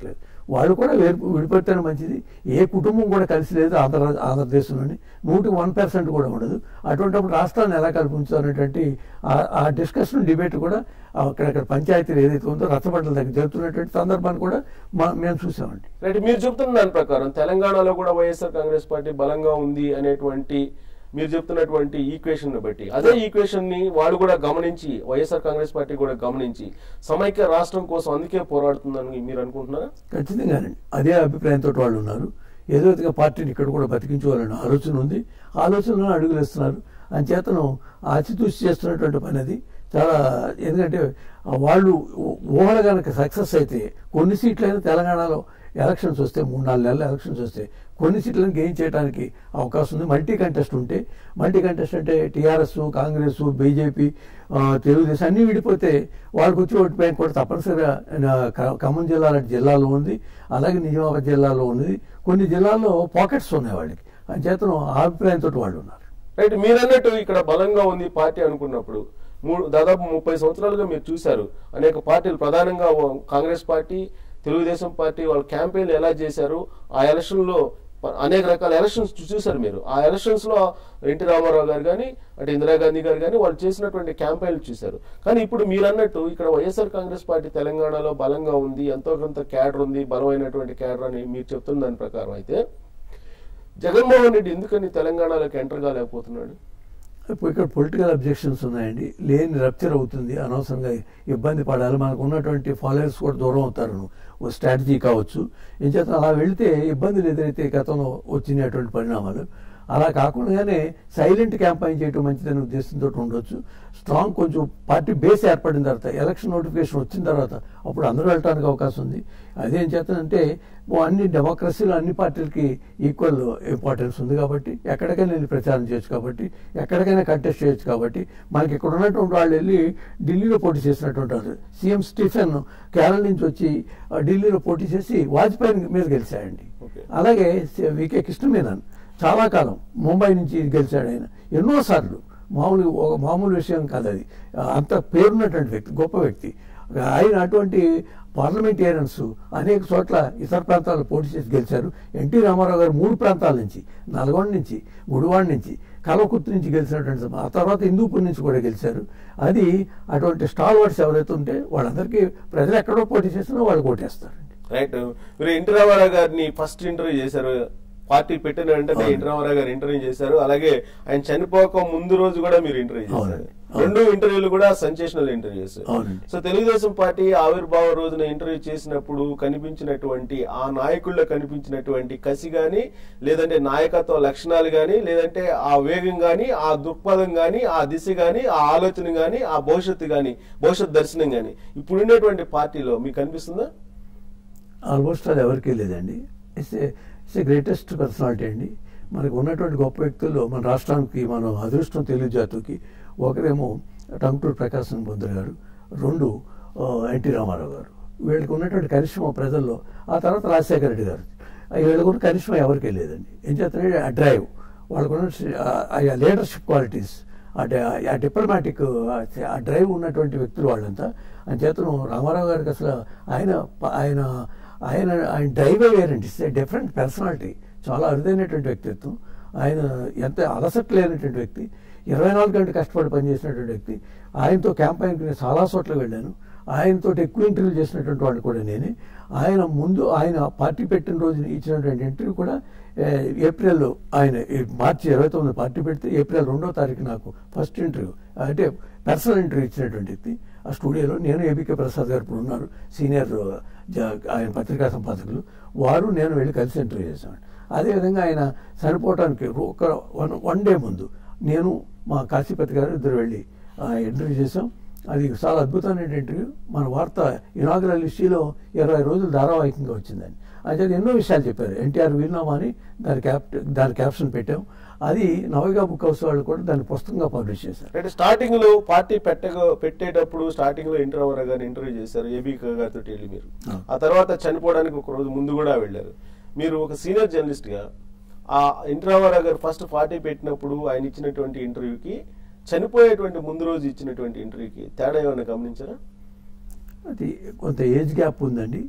వాళ్ళు కూడా వేరు విడిపెడితేనే మంచిది ఏ కుటుంబం కూడా కలిసి లేదు ఆంధ్ర ఆంధ్రదేశంలోని నూటికి వన్ పర్సెంట్ కూడా ఉండదు అటువంటిప్పుడు రాష్ట్రాన్ని ఎలా కల్పించాలనేటువంటి ఆ- ఆ డిస్కషన్ డిబేట్ కూడా అక్కడక్కడ పంచాయతీలు ఏదైతే ఉందో రచ్చబండల దగ్గర జరుగుతున్నటువంటి సందర్భాన్ని కూడా మా- మేము చూసామండి రైట్ మీరు చెప్తున్న దాని ప్రకారం తెలంగాణలో కూడా వైఎస్ఆర్ కాంగ్రెస్ పార్టీ బలంగా ఉంది అనేటువంటి మీరు చెప్తున్నటువంటి ఈక్వేషన్ ని బట్టి అదే ఈక్వేషన్ ని వాళ్ళు కూడా గమనించి వైఎస్ఆర్ కాంగ్రెస్ పార్టీ కూడా గమనించి సమైక్య రాష్ట్రం కోసం అందుకే పోరాడుతుందని మీరు అనుకుంటున్నారా ఖచ్చితంగానండి అదే అభిప్రాయంతో వాళ్ళు ఉన్నారు ఏదో విధంగా పార్టీని ఇక్కడ కూడా బతికించుకోవాలనే ఆలోచన ఉంది ఆలోచనలో అడుగులు ఇస్తున్నారు అంచేతను ఆచితూచి చేస్తున్నటువంటి పని అది చాలా ఎందుకంటే వాళ్ళు ఊహలు కనుక సక్సెస్ అయితే కొన్ని సీట్లైనా తెలంగాణలో ఎలక్షన్స్ వస్తే మూడు నాలుగు నెలల ఎలక్షన్స్ వస్తే కొన్ని సీట్లను గెయిన్ చేయడానికి అవకాశం ఉంది మల్టీ కంటెస్ట్ ఉంటే మల్టీ కంటెస్ట్ అంటే టీఆర్ఎస్ కాంగ్రెస్ బీజేపీ తెలుగుదేశం అన్నీ విడిపోతే వాళ్ళకి వచ్చి ఓటు బ్యాంక్ కూడా తప్పనిసరిగా ఆ, క- ఖమ్మం జిల్లా లాంటి జిల్లాలో ఉంది అలాగే నిజామాబాద్ జిల్లాలో ఉంది కొన్ని జిల్లాల్లో పాకెట్స్ ఉన్నాయి వాళ్ళకి అంచేతను ఆ అభిప్రాయంతో వాళ్ళు ఉన్నారు రైట్ మీరు అన్నట్టు ఇక్కడ బలంగా ఉంది పార్టీ అనుకున్నప్పుడు మూడు దాదాపు ముప్పై సంవత్సరాలుగా మీరు చూశారు అనేక పార్టీలు ప్రధానంగా ఓ- కాంగ్రెస్ పార్టీ తెలుగుదేశం పార్టీ వాళ్ళ క్యాంపెయిన్లు ఎలా చేశారు ఆ ఎలక్షన్ లో ప- అనేక రకాల ఎలక్షన్స్ చూశారు మీరు ఆ ఎలక్షన్స్ లో ఎన్టీ రామారావు గారు కానీ అటు ఇందిరాగాంధీ గారు కానీ వాళ్ళు చేసినటువంటి క్యాంపెయిన్లు చూశారు కానీ ఇప్పుడు మీరు అన్నట్టు ఇక్కడ వైఎస్ఆర్ కాంగ్రెస్ పార్టీ తెలంగాణలో బలంగా ఉంది ఎంతో కొంత క్యాడర్ ఉంది బలమైనటువంటి క్యాడర్ అని మీరు చెప్తున్న దాని ప్రకారం అయితే జగన్మోహన్ రెడ్డి ఎందుకని తెలంగాణలోకి ఎంటర్ కాలేకపోతున్నాడు ఇప్పుడు ఇక్కడ పొలిటికల్ అబ్జెక్షన్స్ ఉన్నాయండి లేని రప్చర్ అవుతుంది అనవసరంగా ఇబ్బంది పడాలి మనకు ఉన్నటువంటి ఫాలోవర్స్ కూడా దూరం అవుతారు ఓ స్ట్రాటజీ కావచ్చు ఏం చేత అలా వెళితే ఇబ్బందులు ఎదురైతే గతంలో వచ్చినటువంటి పరిణామాలు అలా కాకుండానే సైలెంట్ క్యాంపెయిన్ చేయడం మంచిదనే ఉద్దేశంతో ఉండొచ్చు స్ట్రాంగ్ కొంచెం పార్టీ బేస్ ఏర్పడిన తర్వాత ఎలక్షన్ నోటిఫికేషన్ వచ్చిన తర్వాత అప్పుడు అందరూ వెళ్ళడానికి అవకాశం ఉంది అదేం చేతనంటే ఓ అన్ని డెమోక్రసీలో అన్ని పార్టీలకి ఈక్వల్ ఇంపార్టెన్స్ ఉంది కాబట్టి ఎక్కడికైనా వెళ్ళి ప్రచారం చేయొచ్చు కాబట్టి ఎక్కడికైనా కంటెస్ట్ చేయొచ్చు కాబట్టి మనకి ఇక్కడ ఉన్నటువంటి వాళ్ళు వెళ్ళి ఢిల్లీలో పోటీ చేసినటువంటి వాళ్ళు సీఎం స్టీఫెన్ కేరళ నుంచి వచ్చి ఆ, ఢిల్లీలో పోటీ చేసి వాజ్పేయి మీద గెలిచాడండి Okay. అలాగే సి- వికే కృష్ణమేనన్ చాలా కాలం ముంబై నుంచి గెలిచాడు ఆయన ఎన్నోసార్లు మామూలు ఒక మామూలు విషయం కాదు అది అంత పేరున్నటువంటి వ్యక్తి గొప్ప వ్యక్తి ఆయన అటువంటి పార్లమెంటేరియన్స్ అనేక చోట్ల ఇతర ప్రాంతాల్లో పోటీ చేసి గెలిచారు ఎన్టీ రామారావు గారు మూడు ప్రాంతాల నుంచి నల్గొండ నుంచి గుడివాడ నుంచి కలవకుర్తి నుంచి గెలిచినటువంటి సమ- ఆ తర్వాత హిందూపూర్ నుంచి కూడా గెలిచారు అది అటువంటి స్టాల్ వర్డ్స్ ఎవరైతే ఉంటే వాళ్ళందరికీ ప్రజలు ఎక్కడో పోటీ చేసినా వాళ్ళు ఓటేస్తారండి రైట్ మీరు ఎన్టీ రామారావు గారిని ఫస్ట్ ఇంటర్వ్యూ చేశారు పార్టీ పెట్టిన వెంటనే అవును. ఎన్టీ రామారావు గారు ఇంటర్వ్యూ చేశారు అలాగే ఆయన చనిపోక ముందు రోజు కూడా మీరు ఇంటర్వ్యూ చేశారు అవునండి. రెండు ఇంటర్వ్యూలు కూడా సెన్సేషనల్ ఇంటర్వ్యూస్ అవునండి. సో తెలుగుదేశం పార్టీ ఆవిర్భావ రోజున ఇంటర్వ్యూ చేసినప్పుడు కనిపించినటువంటి ఆ నాయకుల్లో కనిపించినటువంటి కసి గాని లేదంటే నాయకత్వ లక్షణాలు గాని లేదంటే ఆ వేగం గాని ఆ దృక్పథం గాని ఆ దిశ గాని ఆ ఆలోచన గాని ఆ భవిష్యత్తు గాని భవిష్యత్ దర్శనం గాని ఇప్పుడున్నటువంటి పార్టీలో మీకు కనిపిస్తుందా ఆల్మోస్ట్ అది ఎవరికీ లేదండి it's it's a greatest personality అండి మనకు ఉన్నటువంటి గొప్ప వ్యక్తుల్లో మన రాష్ట్రానికి మనం అదృష్టం తెలుగు జాతికి ఒకరేమో టంగుటూరు ప్రకాశం బొందర్ గారు రెండు ఆ, ఎన్టీ రామారావు గారు వీళ్ళకి ఉన్నటువంటి కరిష్మా ప్రజల్లో ఆ తర్వాత రాజశేఖర రెడ్డి గారు వీళ్ళకు ఉన్న కరిష్మా ఎవరికీ లేదండి ఏం చేస్తారంటే ఆ డ్రైవ్ వాళ్ళకున్న ఆ లీడర్షిప్ క్వాలిటీస్ ఆ డి- ఆ డిప్లొమాటిక్ ఆ డ్రైవ్ ఉన్నటువంటి వ్యక్తులు వాళ్ళంతా అని చేతను రామారావు గారికి అసలు ఆయన ప- ఆయన ఆయన ఆయన డ్రైవే వేరండి ఇట్స్ డిఫరెంట్ పర్సనాలిటీ చాలా అరుదైనటువంటి వ్యక్తిత్వం ఆయన ఎంత అలసట లేనటువంటి వ్యక్తి ఇరవై నాలుగు గంటలు కష్టపడి పనిచేసినటువంటి వ్యక్తి ఆయనతో క్యాంపైన్కి నేను చాలా చోట్ల వెళ్ళాను ఆయనతో ఎక్కువ ఇంటర్వ్యూ చేసినటువంటి వాళ్ళు కూడా నేనే ఆయన ముందు ఆయన పార్టీ పెట్టిన రోజు ఇచ్చినటువంటి ఇంటర్వ్యూ కూడా ఏ, ఏప్రిల్లో ఆయన ఈ మార్చి ఇరవై తొమ్మిది పార్టీ పెడితే ఏప్రిల్ రెండో తారీఖు నాకు ఫస్ట్ ఇంటర్వ్యూ అంటే పర్సనల్ ఇంటర్వ్యూ ఇచ్చినటువంటి వ్యక్తి ఆ స్టూడియోలో నేను ఏబికే ప్రసాద్ గారు ఇప్పుడు ఉన్నారు సీనియర్ జ- ఆయన పత్రికా సంపాదకులు వారు నేను వెళ్ళి కలిసి ఇంటర్వ్యూ చేశాను అదేవిధంగా ఆయన చనిపోవటానికి ఒక వన్ వన్ డే ముందు నేను మా కాశీపతి గారు ఇద్దరు వెళ్ళి ఆ, ఇంటర్వ్యూ చేశాం అది చాలా అద్భుతమైన ఇంటర్వ్యూ మన వార్త ఇనాగ్రల్ హిస్టరీలో ఇరవై రోజులు ధారావాహికంగా వచ్చిందని అయితే ఎన్నో విషయాలు చెప్పారు ఎన్టీఆర్ వీలునామా అని దాని క్యాప్ దాని క్యాప్షన్ పెట్టాం అది నవయుగా బుక్ హౌస్ వాళ్ళు కూడా దాన్ని పుస్తకంగా పబ్లిష్ చేశారు అంటే స్టార్టింగ్ లో పార్టీ పెట్టక పెట్టేటప్పుడు స్టార్టింగ్ లో ఎన్టీ రామారావు గారిని ఇంటర్వ్యూ చేశారు ఏబీ గారితో వెళ్ళి మీరు ఆ. ఆ తర్వాత చనిపోవడానికి ఒక రోజు ముందు కూడా వెళ్ళారు మీరు ఒక సీనియర్ జర్నలిస్ట్ గా ఆ ఎన్టీ రామారావు గారు ఫస్ట్ పార్టీ పెట్టినప్పుడు ఆయన ఇచ్చినటువంటి ఇంటర్వ్యూకి చనిపోయేటువంటి ముందు రోజు ఇచ్చినటువంటి ఇంటర్వ్యూకి తేడా ఏమైనా గమనించారా అది కొంత ఏజ్ గ్యాప్ ఉందండి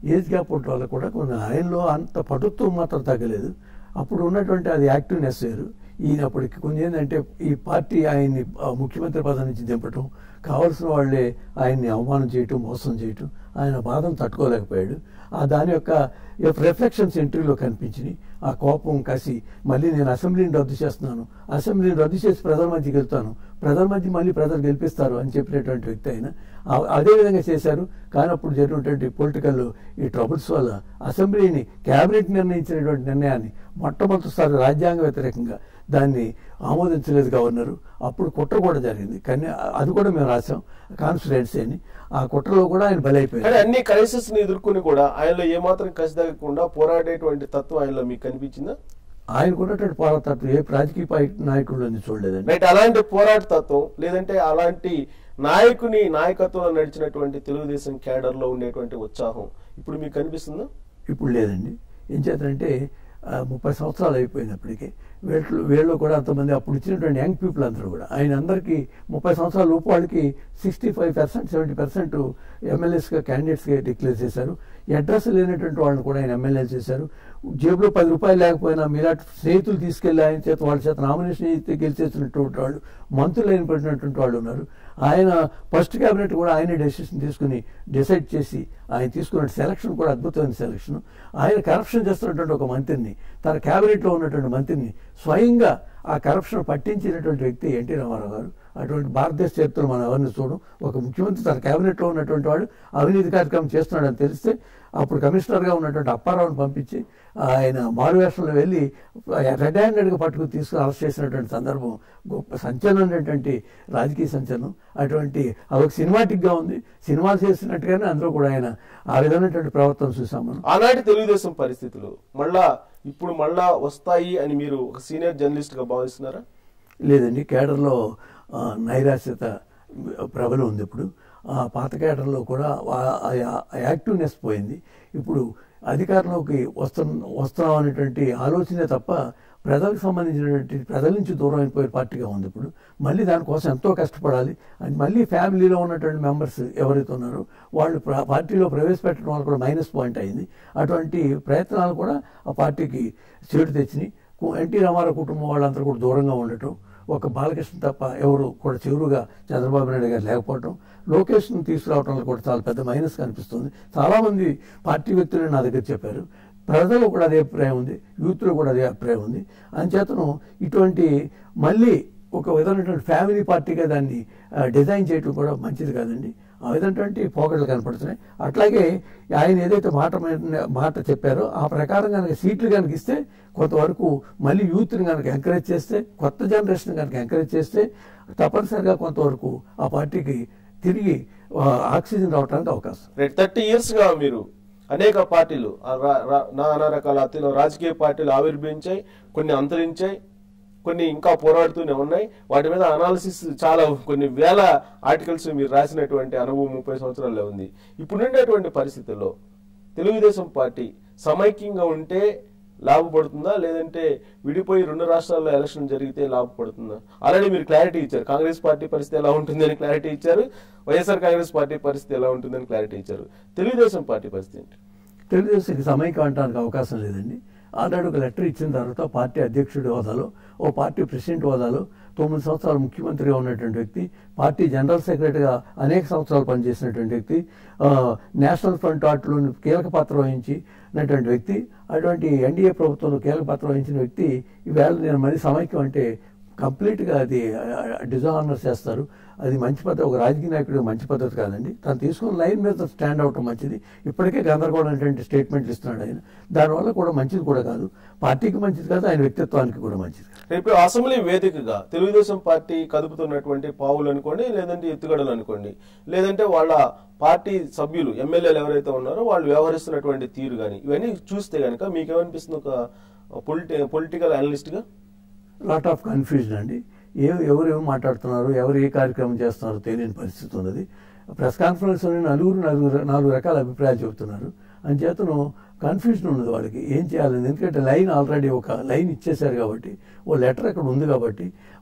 ఏజ్ గ్యాప్ ఉండటం వల్ల కూడా కొన్ని ఆయనలో అంత పటుత్వం మాత్రం తగ్గలేదు అప్పుడు ఉన్నటువంటి అది యాక్టివ్నెస్ వేరు ఈయన అప్పటికి కొంచెం ఏంటంటే ఈ పార్టీ ఆయన్ని ఆ, ముఖ్యమంత్రి పదవి నుంచి దింపటం కావలసిన వాళ్ళే ఆయన్ని అవమానం చేయటం మోసం చేయటం ఆయన బాధను తట్టుకోలేకపోయాడు ఆ దాని యొక్క రిఫ్లెక్షన్స్ ఎంట్రీలో కనిపించినాయి ఆ కోపం కసి మళ్ళీ నేను అసెంబ్లీని రద్దు చేస్తున్నాను అసెంబ్లీని రద్దు చేసి ప్రజల మధ్యకి వెళ్తాను ప్రజల మధ్య మళ్ళీ ప్రజలు గెలిపిస్తారు అని చెప్పినటువంటి వ్యక్తి ఆయన ఆ- అదే విధంగా చేశారు కానీ అప్పుడు జరిగినటువంటి పొలిటికల్ ఈ ట్రబుల్స్ వల్ల అసెంబ్లీని కేబినెట్ నిర్ణయించినటువంటి నిర్ణయాన్ని మొట్టమొదటిసారి రాజ్యాంగ వ్యతిరేకంగా దాన్ని ఆమోదించలేదు గవర్నరు అప్పుడు కుట్ర కూడా జరిగింది కానీ అది కూడా మేము రాసాం కాన్స్టిట్యున్సీ అని ఆ కుట్రలో కూడా ఆయన కానీ బలైపోయారు అన్ని క్రైసిస్ ని ఎదుర్కొని కూడా ఆయనలో ఏమాత్రం కసి తగ్గకుండా పోరాడేటువంటి తత్వం ఆయనలో మీకు కనిపించిందా ఆయనకు ఉన్నటువంటి పోరాటం ఏ రాజకీయ పార్టీ నాయకుల్లో చూడలేదండి రైట్ అలాంటి పోరాట తత్వం లేదంటే అలాంటి నాయకుని నాయకత్వంలో నడిచినటువంటి తెలుగుదేశం క్యాడర్ లో ఉండేటువంటి ఉత్సాహం ఇప్పుడు మీకు కనిపిస్తుందా ఇప్పుడు లేదండి ఏం చేతంటే ఆ, ముప్పై సంవత్సరాలు అయిపోయినప్పటికీ వీళ్ళు వీళ్ళు కూడా అంతమంది అప్పుడు ఇచ్చినటువంటి యంగ్ పీపుల్ అందరూ కూడా ఆయన అందరికీ ముప్పై సంవత్సరాల లోపు వాళ్ళకి sixty five percent seventy percent ఎమ్మెల్యేస్గా క్యాండిడేట్స్గా డిక్లేర్ చేశారు అడ్రస్ లేనటువంటి వాళ్ళని కూడా ఆయన ఎమ్మెల్యేలు చేశారు జేబులో పది రూపాయలు లేకపోయినా మీలాంటి స్నేహితులు తీసుకెళ్లి ఆయన చేత వాళ్ళ చేత నామినేషన్ అయితే గెలిచేసినటువంటి వాళ్ళు మంత్రులు అయినటువంటి వాళ్ళు ఉన్నారు ఆయన ఫస్ట్ క్యాబినెట్ కూడా ఆయనే డెసిషన్ తీసుకుని డిసైడ్ చేసి ఆయన తీసుకున్న సెలక్షన్ కూడా అద్భుతమైన సెలక్షన్ ఆయన కరప్షన్ చేస్తున్నటువంటి ఒక మంత్రిని తన క్యాబినెట్లో ఉన్నటువంటి మంత్రిని స్వయంగా ఆ కరప్షన్ పట్టించినటువంటి వ్యక్తి ఎన్టీ రామారావు గారు అటువంటి భారతదేశ చరిత్రలో మనం ఎవరిని చూడం ఒక ముఖ్యమంత్రి తన క్యాబినెట్లో ఉన్నటువంటి వాడు అవినీతి కార్యక్రమం చేస్తున్నాడని తెలిస్తే అప్పుడు కమిషనర్గా ఉన్నటువంటి అప్పారావుని పంపించి ఆయన మారువేషంలో వెళ్ళి రెడ్ హ్యాండెడ్గా పట్టుకుని తీసుకుని అరెస్ట్ చేసినటువంటి సందర్భం గొప్ప సంచలనమైనటువంటి రాజకీయ సంచలనం అటువంటి అదొక సినిమాటిక్గా ఉంది సినిమాలు చేసినట్టుగానే అందులో కూడా ఆయన ఆ విధమైనటువంటి ప్రవర్తన చూసాం మనం ఆనాటి తెలుగుదేశం పరిస్థితులు మళ్ళా ఇప్పుడు మళ్ళా వస్తాయి అని మీరు ఒక సీనియర్ జర్నలిస్ట్ గా భావిస్తున్నారా లేదండి కేడర్లో ఆ, నైరాశ్యత ప్రబలం ఉంది ఇప్పుడు ఆ పాత కేడర్లో కూడా ఆ- ఆ యాక్టివ్నెస్ పోయింది ఇప్పుడు అధికారంలోకి వస్తు వస్తున్నాం అనేటువంటి ఆలోచనే తప్ప ప్రజలకు సంబంధించినటువంటి ప్రజల నుంచి దూరం అయిపోయే పార్టీగా ఉంది ఇప్పుడు మళ్ళీ దానికోసం ఎంతో కష్టపడాలి అండ్ మళ్ళీ ఫ్యామిలీలో ఉన్నటువంటి మెంబర్స్ ఎవరైతే ఉన్నారో వాళ్ళు ప్ర- పార్టీలో ప్రవేశపెట్టడం వల్ల కూడా మైనస్ పాయింట్ అయింది అటువంటి ప్రయత్నాలు కూడా ఆ పార్టీకి చేటు తెచ్చినాయి కు- ఎన్టీ రామారావు కుటుంబం వాళ్ళందరూ కూడా దూరంగా ఉండటం ఒక బాలకృష్ణ తప్ప ఎవరు కూడా చివరుగా చంద్రబాబు నాయుడు గారు లేకపోవటం లోకేష్ను తీసుకురావడంలో కూడా చాలా పెద్ద మైనస్ కనిపిస్తుంది చాలామంది పార్టీ వ్యక్తులు నా దగ్గర చెప్పారు ప్రజల్లో కూడా అదే అభిప్రాయం ఉంది యూత్లో కూడా అదే అభిప్రాయం ఉంది అంచేతను ఇటువంటి మళ్ళీ ఒక విధమైనటువంటి ఫ్యామిలీ పార్టీగా దాన్ని ఆ, డిజైన్ చేయడం కూడా మంచిది కాదండి ఆ విధమైనటువంటి పోకడలు కనపడుతున్నాయి అట్లాగే ఆయన ఏదైతే మాట మీద- మాట చెప్పారో ఆ ప్రకారం కనుక సీట్లు కనుక ఇస్తే కొంతవరకు మళ్ళీ యూత్ని కనుక ఎంకరేజ్ చేస్తే కొత్త జనరేషన్ కనుక ఎంకరేజ్ చేస్తే తప్పనిసరిగా కొంతవరకు ఆ పార్టీకి తిరిగి ఆ, ఆక్సిజన్ రావడానికి అవకాశం రైట్ థర్టీ ఇయర్స్ గా మీరు అనేక పార్టీలు ఆ రా- రా- నానా రకాల అతిలో రాజకీయ పార్టీలు ఆవిర్భవించాయి కొన్ని అంతరించాయి కొన్ని ఇంకా పోరాడుతూనే ఉన్నాయి వాటి మీద అనాలిసిస్ చాలా కొన్ని వేల ఆర్టికల్స్ మీరు రాసినటువంటి అనుభవం ముప్పై సంవత్సరాల్లో ఉంది ఇప్పుడు ఉండేటువంటి పరిస్థితుల్లో తెలుగుదేశం పార్టీ సమైక్యంగా ఉంటే లాభపడుతుందా లేదంటే విడిపోయి రెండు రాష్ట్రాల్లో ఎలక్షన్ జరిగితే లాభపడుతుందా ఆల్రెడీ మీరు క్లారిటీ ఇచ్చారు కాంగ్రెస్ పార్టీ పరిస్థితి ఎలా ఉంటుందని క్లారిటీ ఇచ్చారు వైఎస్ఆర్ కాంగ్రెస్ పార్టీ పరిస్థితి ఎలా ఉంటుందని క్లారిటీ ఇచ్చారు తెలుగుదేశం పార్టీ పరిస్థితి ఏంటి తెలుగుదేశంకి సమైక్యం అంటానికి అవకాశం లేదండి ఆల్రెడీ ఒక లెటర్ ఇచ్చిన తర్వాత పార్టీ అధ్యక్షుడి హోదాలో ఓ పార్టీ ప్రెసిడెంట్ హోదాలో తొమ్మిది సంవత్సరాలు ముఖ్యమంత్రిగా ఉన్నటువంటి వ్యక్తి పార్టీ జనరల్ సెక్రటరీగా అనేక సంవత్సరాలు పనిచేసినటువంటి వ్యక్తి ఆ, నేషనల్ ఫ్రంట్ వాటిలో కీలక పాత్ర వహించినటువంటి వ్యక్తి అటువంటి ఎన్డీఏ ప్రభుత్వంలో కీలక పాత్ర వహించిన వ్యక్తి ఈవేళ నేను మరీ సమైక్యం అంటే కంప్లీట్గా అది డిజానర్ చేస్తారు అది మంచి పద్ధతి ఒక రాజకీయ నాయకుడు మంచి పద్ధతి కాదండి తను తీసుకున్న లైన్ మీద స్టాండ్ అవటం మంచిది ఇప్పటికే గందరగోళమైనటువంటి స్టేట్మెంట్లు ఇస్తున్నాడు ఆయన దానివల్ల కూడా మంచిది కూడా కాదు పార్టీకి మంచిది కాదు ఆయన వ్యక్తిత్వానికి కూడా మంచిది కాదు రేపు అసెంబ్లీ వేదికగా తెలుగుదేశం పార్టీ కదుపుతున్నటువంటి పావులు అనుకోండి లేదంటే ఎత్తుగడలు అనుకోండి లేదంటే వాళ్ళ పార్టీ సభ్యులు ఎమ్మెల్యేలు ఎవరైతే ఉన్నారో వాళ్ళు వ్యవహరిస్తున్నటువంటి తీరు కానీ ఇవన్నీ చూస్తే గనక మీకేమనిపిస్తుంది ఒక పొలిటి పొలిటికల్ అనలిస్ట్ గా లాట్ ఆఫ్ కన్ఫ్యూజన్ అండి ఏ ఎవరు ఏమి మాట్లాడుతున్నారు ఎవరు ఏ కార్యక్రమం చేస్తున్నారో తెలియని పరిస్థితి ఉన్నది ప్రెస్ కాన్ఫరెన్స్ నలుగురు నలుగురు నాలుగు రకాల అభిప్రాయాలు చెబుతున్నారు అంచేతను కన్ఫ్యూజన్ ఉన్నది వాళ్ళకి ఏం చేయాలని ఎందుకంటే లైన్ ఆల్రెడీ ఒక లైన్ ఇచ్చేశారు కాబట్టి ఓ లెటర్ అక్కడ ఉంది కాబట్టి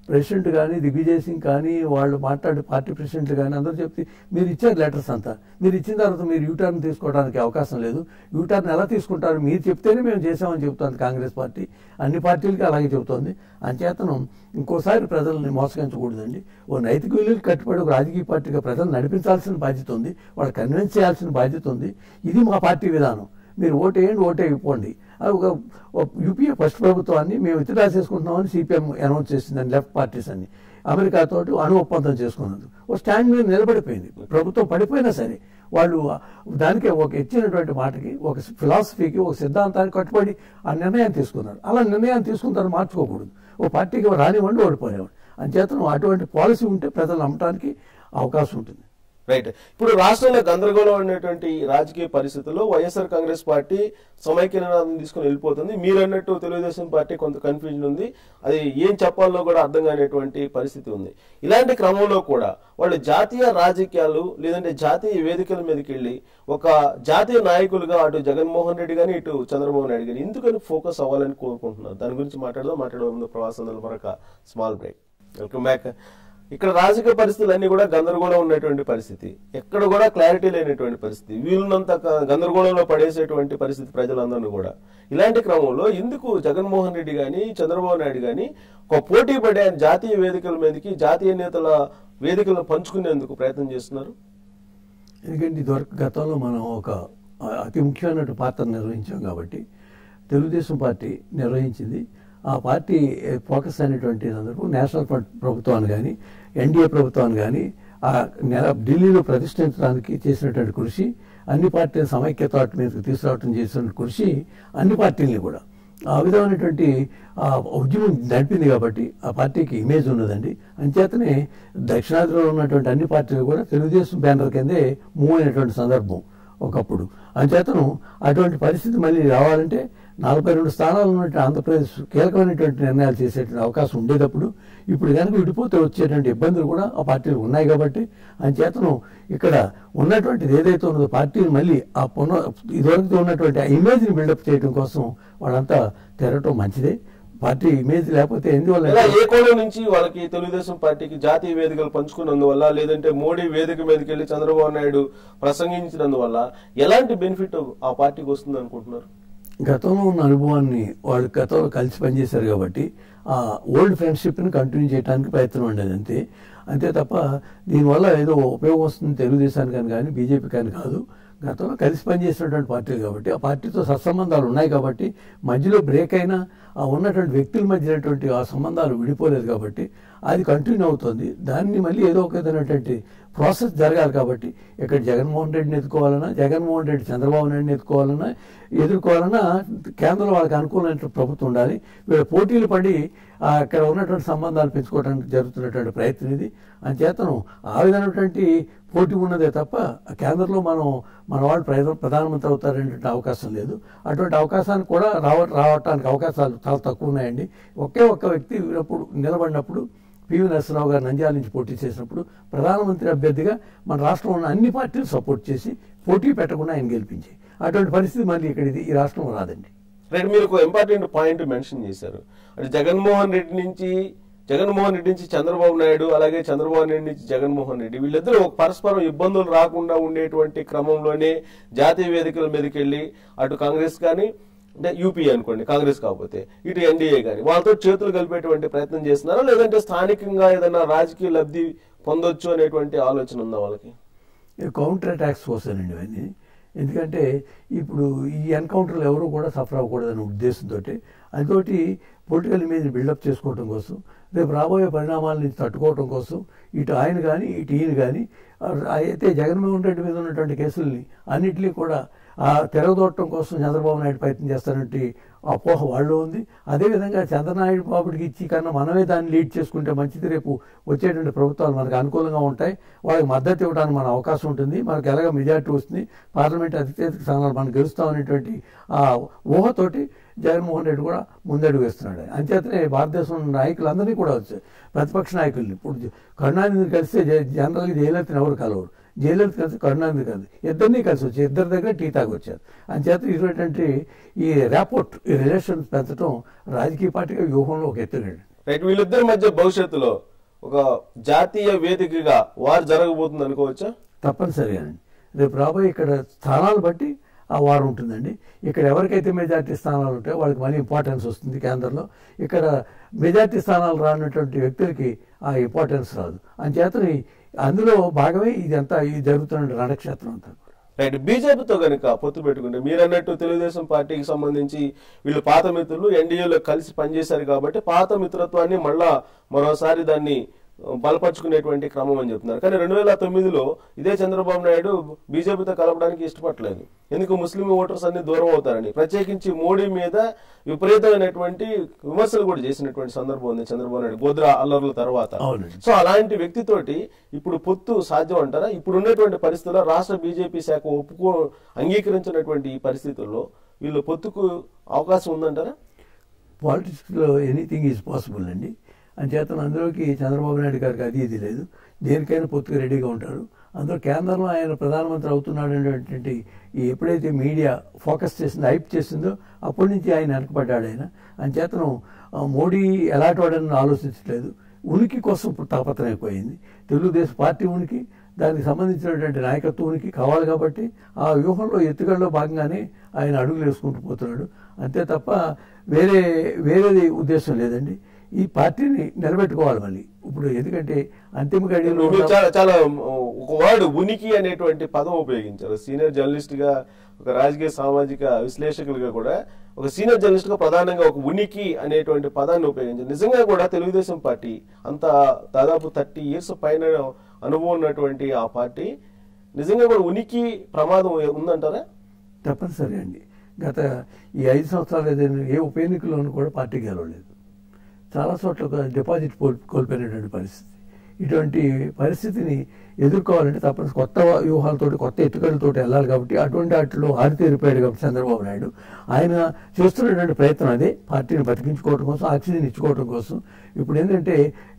ప్రెసిడెంట్ కానీ దిగ్విజయ్ సింగ్ కానీ వాళ్ళు మాట్లాడే పార్టీ ప్రెసిడెంట్లు కానీ అందరూ చెప్తే మీరు ఇచ్చారు లెటర్స్ అంతా మీరు ఇచ్చిన తర్వాత మీరు యూటర్న్ తీసుకోవడానికి అవకాశం లేదు యూటర్న్ ఎలా తీసుకుంటారు మీరు చెప్తేనే మేము చేసామని చెబుతోంది కాంగ్రెస్ పార్టీ అన్ని పార్టీలకి అలాగే చెబుతోంది అంచేతనం ఇంకోసారి ప్రజల్ని మోసగించకూడదండి ఓ నైతిక విలువలు కట్టుబడి ఒక రాజకీయ పార్టీగా ప్రజలు నడిపించాల్సిన బాధ్యత ఉంది వాళ్ళు కన్విన్స్ చేయాల్సిన బాధ్యత ఉంది ఇది మా పార్టీ విధానం మీరు ఓటు వేయండి ఓటే ఇవ్వండి అది ఒక ఒక యూపీఏ ఫస్ట్ ప్రభుత్వాన్ని మేము విత్డ్రా చేసుకుంటున్నామని సిపిఎం అనౌన్స్ చేసిందని లెఫ్ట్ పార్టీస్ అన్ని అమెరికాతో అణు ఒప్పందం చేసుకున్నది ఓ స్టాండ్ మీద నిలబడిపోయింది ప్రభుత్వం పడిపోయినా సరే వాళ్ళు దానికి ఒక ఇచ్చినటువంటి మాటకి ఒక ఫిలాసఫీకి ఒక సిద్ధాంతానికి కట్టుబడి ఆ నిర్ణయాన్ని తీసుకున్నారు అలా నిర్ణయాన్ని తీసుకున్న తర్వాత మార్చుకోకూడదు ఓ పార్టీకి రానివ్వండి ఓడిపోనివ్వండి అంచేతను అటువంటి పాలసీ ఉంటే ప్రజలు నమ్మటానికి అవకాశం ఉంటుంది రైట్ ఇప్పుడు రాష్ట్రంలో గందరగోళం అనేటువంటి రాజకీయ పరిస్థితుల్లో వైఎస్ఆర్ కాంగ్రెస్ పార్టీ సమైక్య నినాదం తీసుకుని వెళ్ళిపోతుంది మీరు అన్నట్టు తెలుగుదేశం పార్టీ కొంత కన్ఫ్యూజన్ ఉంది అది ఏం చెప్పాలో కూడా అర్థం కానిటువంటి పరిస్థితి ఉంది ఇలాంటి క్రమంలో కూడా వాళ్ళు జాతీయ రాజకీయాలు లేదంటే జాతీయ వేదికల మీదకి వెళ్ళి ఒక జాతీయ నాయకులుగా అటు జగన్మోహన్ రెడ్డి గాని ఇటు చంద్రబాబు నాయుడు గాని ఎందుకని ఫోకస్ అవ్వాలని కోరుకుంటున్నారు దాని గురించి మాట్లాడదాం మాట్లాడే ముందు ప్రవాసంలో మరొక స్మాల్ బ్రేక్ వెల్కమ్ బ్యాక్ ఇక్కడ రాజకీయ పరిస్థితులు అన్ని కూడా గందరగోళం ఉన్నటువంటి పరిస్థితి ఎక్కడ కూడా క్లారిటీ లేనటువంటి పరిస్థితి వీళ్ళనంత క- గందరగోళంలో పడేసేటువంటి పరిస్థితి ప్రజలందరినీ కూడా ఇలాంటి క్రమంలో ఎందుకు జగన్మోహన్ రెడ్డి గాని చంద్రబాబు నాయుడు గాని ఒక పోటీ పడే జాతీయ వేదికల మీదకి జాతీయ నేతల వేదికలను పంచుకునేందుకు ప్రయత్నం చేస్తున్నారు ఎందుకంటే ఇదివరకు గతంలో మనం ఒక అతి ముఖ్యమైన పాత్ర నిర్వహించాం కాబట్టి తెలుగుదేశం పార్టీ నిర్వహించింది ఆ పార్టీ ఫోకస్ అయినటువంటి సందర్భం నేషనల్ ఫ్రంట్ ప్రభుత్వాన్ని కానీ ఎన్డీఏ ప్రభుత్వాన్ని కానీ ఆ నెల- ఢిల్లీలో ప్రతిష్ఠించడానికి చేసినటువంటి కృషి అన్ని పార్టీల సమైక్యత మీదకి తీసుకురావడం చేసిన కృషి అన్ని పార్టీల్ని కూడా ఆ విధమైనటువంటి ఆ ఉద్యమం నడిపింది కాబట్టి ఆ పార్టీకి ఇమేజ్ ఉన్నదండి అంచేతనే దక్షిణాదిలో ఉన్నటువంటి అన్ని పార్టీలు కూడా తెలుగుదేశం బ్యానర్ కిందే మూవ్ అయినటువంటి సందర్భం ఒకప్పుడు అంచేతను అటువంటి పరిస్థితి మళ్ళీ రావాలంటే నలభై రెండు స్థానాలు ఉన్నటువంటి ఆంధ్రప్రదేశ్ కీలకమైనటువంటి నిర్ణయాలు చేసేటువంటి అవకాశం ఉండేటప్పుడు ఇప్పుడు కనుక విడిపోతే వచ్చేటువంటి ఇబ్బందులు కూడా ఆ పార్టీలు ఉన్నాయి కాబట్టి అంచేతను ఇక్కడ ఉన్నటువంటిది ఏదైతే ఉన్నదో పార్టీని మళ్ళీ ఆ పునః ఇదివరకు ఉన్నటువంటి ఆ ఇమేజ్ని బిల్డప్ చేయడం కోసం వాళ్ళంతా తిరగటం మంచిదే పార్టీ ఇమేజ్ లేకపోతే ఎందువల్ల ఇలా ఏ కోణం నుంచి వాళ్ళకి తెలుగుదేశం పార్టీకి జాతీయ వేదికలు పంచుకున్నందువల్ల లేదంటే మోడీ వేదిక మీదకి వెళ్ళి చంద్రబాబు నాయుడు ప్రసంగించినందువల్ల ఎలాంటి బెనిఫిట్ ఆ పార్టీకి వస్తుంది అనుకుంటున్నారు గతంలో ఉన్న అనుభవాన్ని వాళ్ళు గతంలో కలిసి పనిచేశారు కాబట్టి ఆ ఓల్డ్ ఫ్రెండ్షిప్ని కంటిన్యూ చేయడానికి ప్రయత్నం ఉండేది అంతే అంతే తప్ప దీనివల్ల ఏదో ఉపయోగం వస్తుంది తెలుగుదేశానికి అని కానీ బీజేపీ కానీ కాదు గతంలో కలిసి పనిచేసినటువంటి పార్టీలు కాబట్టి ఆ పార్టీతో సత్సంబంధాలు ఉన్నాయి కాబట్టి మధ్యలో బ్రేక్ అయినా ఆ ఉన్నటువంటి వ్యక్తుల మధ్యనటువంటి ఆ సంబంధాలు విడిపోలేదు కాబట్టి అది కంటిన్యూ అవుతుంది దాన్ని మళ్ళీ ఏదో ఒక విధమైనటువంటి ప్రాసెస్ జరగాలి కాబట్టి ఇక్కడ జగన్మోహన్ రెడ్డిని ఎత్తుకోవాలన్నా జగన్మోహన్ రెడ్డి చంద్రబాబు నాయుడిని ఎత్తుకోవాలన్నా ఎదుర్కోవాలన్నా కేంద్రంలో వాళ్ళకి అనుకూలమైన ప్రభుత్వం ఉండాలి వీళ్ళ పోటీలు పడి ఆ అక్కడ ఉన్నటువంటి సంబంధాలు పెంచుకోవడానికి జరుగుతున్నటువంటి ప్రయత్నం ఇది అంచేతను ఆ విధమైనటువంటి పోటీ ఉన్నదే తప్ప ఆ కేంద్రంలో మనం మన వాళ్ళు ప్రధాన ప్రధానమంత్రి అవుతారనేటువంటి అవకాశం లేదు అటువంటి అవకాశాన్ని కూడా రావ రావటానికి అవకాశాలు చాలా తక్కువ ఉన్నాయండి ఒకే ఒక్క వ్యక్తి ఉన్నప్పుడు నిలబడినప్పుడు పివి నరసింహరావు గారు నంద్యాల నుంచి పోటీ చేసినప్పుడు ప్రధానమంత్రి అభ్యర్థిగా మన రాష్ట్రంలో ఉన్న అన్ని పార్టీలు సపోర్ట్ చేసి పోటీ పెట్టకుండా ఆయన గెలిపించాయి అటువంటి పరిస్థితి మళ్ళీ ఇక్కడ ఇది ఈ రాష్ట్రంలో రాదండి రైట్ మీరు ఒక ఇంపార్టెంట్ పాయింట్ మెన్షన్ చేశారు అంటే జగన్మోహన్ రెడ్డి నుంచి జగన్మోహన్ రెడ్డి నుంచి చంద్రబాబు నాయుడు అలాగే చంద్రబాబు నాయుడు నుంచి జగన్మోహన్ రెడ్డి వీళ్ళిద్దరూ ఒక పరస్పరం ఇబ్బందులు రాకుండా ఉండేటువంటి క్రమంలోనే జాతీయ వేదికల మీదకి వెళ్ళి అటు కాంగ్రెస్ కానీ అంటే యూపీ అనుకోండి కాంగ్రెస్ కాకపోతే ఇటు ఎన్డీఏ కానీ వాళ్ళతో చేతులు కలిపేటువంటి ప్రయత్నం చేస్తున్నారా లేదంటే స్థానికంగా ఏదైనా రాజకీయ లబ్ధి పొందొచ్చు అనేటువంటి ఆలోచన ఉందా వాళ్ళకి కౌంటర్ అటాక్స్ కోసానండి ఇవన్నీ ఎందుకంటే ఇప్పుడు ఈ ఎన్కౌంటర్లు ఎవరు కూడా సఫర్ అవ్వకూడదనే ఉద్దేశంతో అదొకటి పొలిటికల్ ఇమేజ్ బిల్డప్ చేసుకోవడం కోసం రేపు రాబోయే పరిణామాల నుంచి తట్టుకోవడం కోసం ఇటు ఆయన కానీ ఇటు ఈయన కానీ అయితే జగన్మోహన్ రెడ్డి మీద ఉన్నటువంటి కేసుల్ని అన్నింటినీ కూడా ఆ తిరగదోడటం కోసం చంద్రబాబు నాయుడు ప్రయత్నం చేస్తున్నట్టు అపోహ వాళ్ళు ఉంది అదేవిధంగా చంద్రనాయుడు బాబుడికి ఇచ్చి కన్నా మనమే దాన్ని లీడ్ చేసుకుంటే మంచిది రేపు వచ్చేటువంటి ప్రభుత్వాలు మనకు అనుకూలంగా ఉంటాయి వాళ్ళకి మద్దతు ఇవ్వడానికి మన అవకాశం ఉంటుంది మనకు ఎలాగ మెజార్టీ వస్తుంది పార్లమెంట్ అత్యధిక స్థానాలు మనం గెలుస్తాం అనేటువంటి ఆ ఊహతోటి జగన్మోహన్ రెడ్డి కూడా ముందడుగు వేస్తున్నాడు అంచేతనే భారతదేశం నాయకులందరినీ కూడా వచ్చాయి ప్రతిపక్ష నాయకుల్ని ఇప్పుడు కరుణానిధిని కలిస్తే జ- జనరల్గా జయలలితని ఎవరు కలవరు జయలలిత కలిసి కరుణానిధి కలిసి ఇద్దరినీ కలిసి వచ్చి ఇద్దరి దగ్గర టీ తాగి వచ్చారు అంచేత ఇటువంటి ఈ ర్యాపోర్ట్ ఈ రిలేషన్స్ పెంచడం రాజకీయ పార్టీగా వ్యూహంలో ఒక ఎత్తుగండి రైట్ వీళ్ళిద్దరి మధ్య భవిష్యత్తులో ఒక జాతీయ వేదికగా వారు జరగబోతుంది అనుకోవచ్చా తప్పనిసరిగానండి రేపు రాబోయే ఇక్కడ స్థానాలు బట్టి ఆ వారం ఉంటుందండి ఇక్కడ ఎవరికైతే మెజార్టీ స్థానాలు ఉంటాయో వాళ్ళకి మళ్ళీ ఇంపార్టెన్స్ వస్తుంది కేంద్రంలో ఇక్కడ మెజార్టీ స్థానాలు రానటువంటి వ్యక్తులకి ఆ ఇంపార్టెన్స్ రాదు అంచేతని అందులో భాగమే ఇదంతా ఇది జరుగుతున్న రణక్షేత్రం అంతా కూడా. రైట్ బీజేపీతో కనుక పొత్తు పెట్టుకుంటే మీరు అన్నట్టు తెలుగుదేశం పార్టీకి సంబంధించి వీళ్ళు పాత మిత్రులు ఎన్డీఏలో కలిసి పనిచేశారు కాబట్టి పాత మిత్రత్వాన్ని మళ్ళా మరోసారి దాన్ని ఆ, బలపరుచుకునేటువంటి క్రమం అని చెప్తున్నారు కానీ రెండు వేల తొమ్మిదిలో ఇదే చంద్రబాబు నాయుడు బీజేపీతో కలపడానికి ఇష్టపడలేదు ఎందుకు ముస్లిం ఓటర్స్ అన్ని దూరం అవుతారని ప్రత్యేకించి మోడీ మీద విపరీతమైనటువంటి విమర్శలు కూడా చేసినటువంటి సందర్భం ఉంది చంద్రబాబు నాయుడు గోద్రా అల్లర్ల తర్వాత అవునండి. సో అలాంటి వ్యక్తితోటి ఇప్పుడు పొత్తు సాధ్యం అంటారా ఇప్పుడు ఉన్నటువంటి పరిస్థితుల్లో రాష్ట్ర బీజేపీ శాఖ ఒప్పుకో అంగీకరించినటువంటి ఈ పరిస్థితుల్లో వీళ్ళు పొత్తుకు అవకాశం ఉందంటారా పాలిటిక్స్లో ఎనీథింగ్ ఈజ్ పాసిబుల్ అండి అంచేతన అందులోకి చంద్రబాబు నాయుడు గారికి అది ఇది లేదు దేనికైనా పొత్తుగా రెడీగా ఉంటారు అందులో కేంద్రంలో ఆయన ప్రధానమంత్రి అవుతున్నాడు అనేటువంటి ఈ ఎప్పుడైతే మీడియా ఫోకస్ చేసిందో హైప్ చేసిందో అప్పటి నుంచి ఆయన వెనకబడ్డాడు ఆయన అంచేతను ఆ, మోడీ ఎలాంటి వాడని ఆలోచించట్లేదు ఉనికి కోసం ఇప్పుడు తాపత్రయం అయిపోయింది తెలుగుదేశం పార్టీ ఉనికి దానికి సంబంధించినటువంటి నాయకత్వం ఉనికి కావాలి కాబట్టి ఆ వ్యూహంలో ఎత్తుగడలో భాగంగానే ఆయన అడుగులు వేసుకుంటూ పోతున్నాడు అంతే తప్ప వేరే వేరేది ఉద్దేశం లేదండి ఈ పార్టీని నిలబెట్టుకోవాలి మళ్ళీ ఇప్పుడు ఎందుకంటే అంతిమ గడియలో మీరు చాలా చాలా ఒక వర్డ్ ఉనికి అనేటువంటి పదం ఉపయోగించారు సీనియర్ జర్నలిస్ట్ గా ఒక రాజకీయ సామాజిక విశ్లేషకులుగా కూడా ఒక సీనియర్ జర్నలిస్ట్ గా ప్రధానంగా ఒక ఉనికి అనేటువంటి పదాన్ని ఉపయోగించారు నిజంగా కూడా తెలుగుదేశం పార్టీ అంత దాదాపు థర్టీ ఇయర్స్ పైన అనుభవం ఉన్నటువంటి ఆ పార్టీ నిజంగా కూడా ఉనికి ప్రమాదం ఉందంటారా తప్పనిసరి అండి గత ఈ ఐదు సంవత్సరాలు ఏదైనా ఏ ఉప ఎన్నికల్లోనూ కూడా పార్టీ గెలవలేదు చాలా చోట్ల ఒక డిపాజిట్ కోల్- కోల్పోయినటువంటి పరిస్థితి ఇటువంటి పరిస్థితిని ఎదుర్కోవాలంటే తప్పని కొత్త వ్యూహాలతోటి కొత్త ఎత్తుకలతోటి వెళ్ళాలి కాబట్టి అటువంటి వాటిలో ఆరితేరిపోయాడు కాబట్టి చంద్రబాబు నాయుడు ఆయన చేస్తున్నటువంటి ప్రయత్నం అదే పార్టీని బతికించుకోవడం కోసం ఆక్సిజన్ ఇచ్చుకోవడం కోసం ఇప్పుడు ఏంటంటే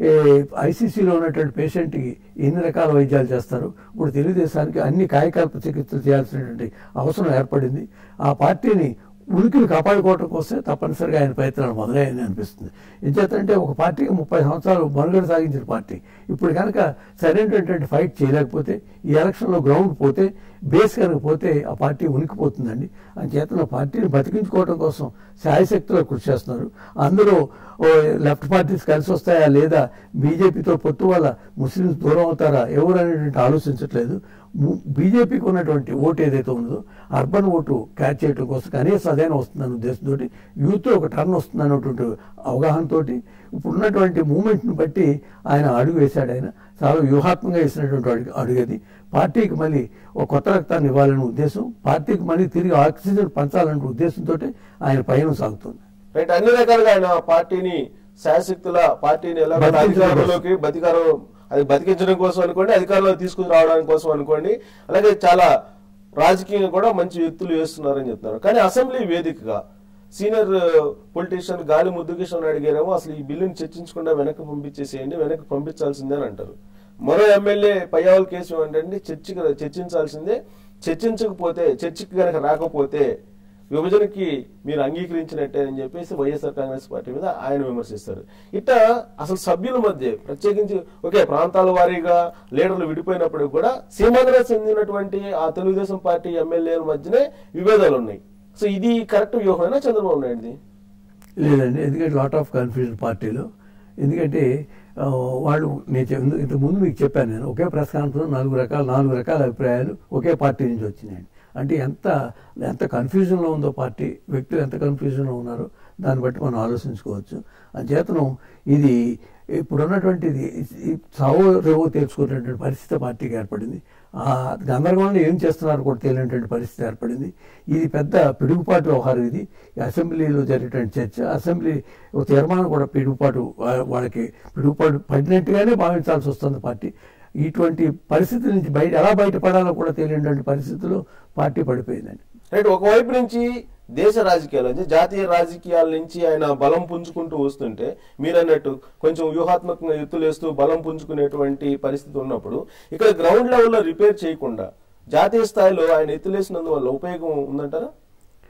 ఐసీసీలో ఉన్నటువంటి పేషెంట్కి ఎన్ని రకాల వైద్యాలు చేస్తారు ఇప్పుడు తెలుగుదేశానికి అన్ని కాయకల్ప చికిత్సలు చేయాల్సినటువంటి అవసరం ఏర్పడింది ఆ పార్టీని ఉనికిని కాపాడుకోవడం కోసమే తప్పనిసరిగా ఆయన ప్రయత్నాలు మొదలయ్యాయని అనిపిస్తుంది ఎంచేతంటే ఒక పార్టీకి ముప్పై సంవత్సరాలు మనుగడ సాగించిన పార్టీ ఇప్పుడు కనుక సరైనటువంటి ఫైట్ చేయలేకపోతే ఈ ఎలక్షన్లో గ్రౌండ్ పోతే బేస్ కనుక పోతే ఆ పార్టీ ఉనికిపోతుందండి అంచేతన పార్టీని బతికించుకోవడం కోసం శాయశక్తిలో కృషి చేస్తున్నారు అందులో ఓ లెఫ్ట్ పార్టీస్ కలిసి వస్తాయా లేదా బీజేపీతో పొత్తు వల్ల ముస్లింస్ దూరం అవుతారా ఎవరు అనేటువంటి ఆలోచించట్లేదు ము- బీజేపీకి ఉన్నటువంటి ఓటు ఏదైతే ఉందో అర్బన్ ఓటు క్యాచ్ చేయడం కోసం కనీసం అదైనా వస్తుందన్న ఉద్దేశంతో యూత్ ఒక టర్న్ వస్తుంది అన్నటువంటి అవగాహనతోటి ఇప్పుడు ఉన్నటువంటి మూమెంట్ని బట్టి ఆయన అడుగు వేశాడు ఆయన చాలా వ్యూహాత్మకంగా వేసినటువంటి అడుగు అడుగది పార్టీకి మళ్ళీ ఒక కొత్త రక్తాన్ని ఇవ్వాలనే ఉద్దేశం పార్టీకి మళ్ళీ తిరిగి ఆక్సిజన్ పంచాలనే ఉద్దేశంతో ఆయన పయనం సాగుతుంది రైట్ అన్ని రకాలుగా ఆయన పార్టీని శాశక్తుల పార్టీని ఎలా బతికించడం అధికారంలోకి బతికారం అది బతికించడం కోసం అనుకోండి అధికారంలో తీసుకుని రావడానికి కోసం అనుకోండి అలాగే చాలా రాజకీయంగా కూడా మంచి వ్యక్తులు వేస్తున్నారని చెప్తున్నారు కానీ అసెంబ్లీ వేదికగా సీనియర్ పొలిటీషియన్ గాలి ముద్దుకిషన్ అడిగారేమో అసలు ఈ బిల్లుని చర్చించకుండా వెనక్కి పంపించేసేయండి వెనక్కి పంపించాల్సిందే అని అంటారు మరో ఎమ్మెల్యే పయ్యావుల కేసు ఏంటంటే చర్చకి చర్చించాల్సిందే చర్చించకపోతే చర్చకి కనుక రాకపోతే విభజనకి మీరు అంగీకరించినట్టే అని చెప్పేసి వైఎస్ఆర్ కాంగ్రెస్ పార్టీ మీద ఆయన విమర్శిస్తారు ఇట్ట అసలు సభ్యుల మధ్య ప్రత్యేకించి ఒకే ప్రాంతాల వారీగా లీడర్లు విడిపోయినప్పుడు కూడా సీమాంధ్ర చెందినటువంటి ఆ తెలుగుదేశం పార్టీ ఎమ్మెల్యేల మధ్యనే విభేదాలు ఉన్నాయి సో ఇది కరెక్ట్ వ్యూహమేనా చంద్రబాబు నాయుడుది లేదండి ఎందుకంటే లాట్ ఆఫ్ కన్ఫ్యూజన్ పార్టీలో ఎందుకంటే ఆ, వాళ్ళు నేను చెప్- ఇంతకు ముందు మీకు చెప్పాను నేను ఒకే ప్రెస్ కాన్ఫరెన్స్ నాలుగు రకాల నాలుగు రకాల అభిప్రాయాలు ఒకే పార్టీ నుంచి వచ్చినాయండి అంటే ఎంత ఎంత కన్ఫ్యూజన్లో ఉందో పార్టీ వ్యక్తులు ఎంత కన్ఫ్యూజన్లో ఉన్నారో దాన్ని బట్టి మనం ఆలోచించుకోవచ్చు అంచేతను ఇది ఇప్పుడున్నటువంటిది ఈ సావో రేవో తెలుసుకునేటువంటి పరిస్థితి పార్టీకి ఏర్పడింది ఆ గందరగోళంలో ఏం చేస్తున్నారు కూడా తెలియనటువంటి పరిస్థితి ఏర్పడింది ఇది పెద్ద పిడుగుపాటు వ్యవహారం ఇది ఈ అసెంబ్లీలో జరిగేటువంటి చర్చ అసెంబ్లీ ఒక తీర్మానం కూడా పిడుగుపాటు వా- వాళ్ళకి పిడుగుపాటు పడినట్టుగానే భావించాల్సి వస్తుంది పార్టీ ఇటువంటి పరిస్థితి నుంచి బయట ఎలా బయటపడాలో కూడా తెలియనటువంటి పరిస్థితిలో పార్టీ పడిపోయిందండి రైట్ ఒకవైపు నుంచి దేశ రాజకీయాల నుంచి జాతీయ రాజకీయాల నుంచి ఆయన బలం పుంజుకుంటూ వస్తుంటే మీరు అన్నట్టు కొంచెం వ్యూహాత్మకంగా ఎత్తులేస్తూ బలం పుంజుకునేటువంటి పరిస్థితి ఉన్నప్పుడు ఇక్కడ గ్రౌండ్ లెవెల్లో రిపేర్ చేయకుండా జాతీయ స్థాయిలో ఆయన ఎత్తులేసినందువల్ల ఉపయోగం ఉందంటారా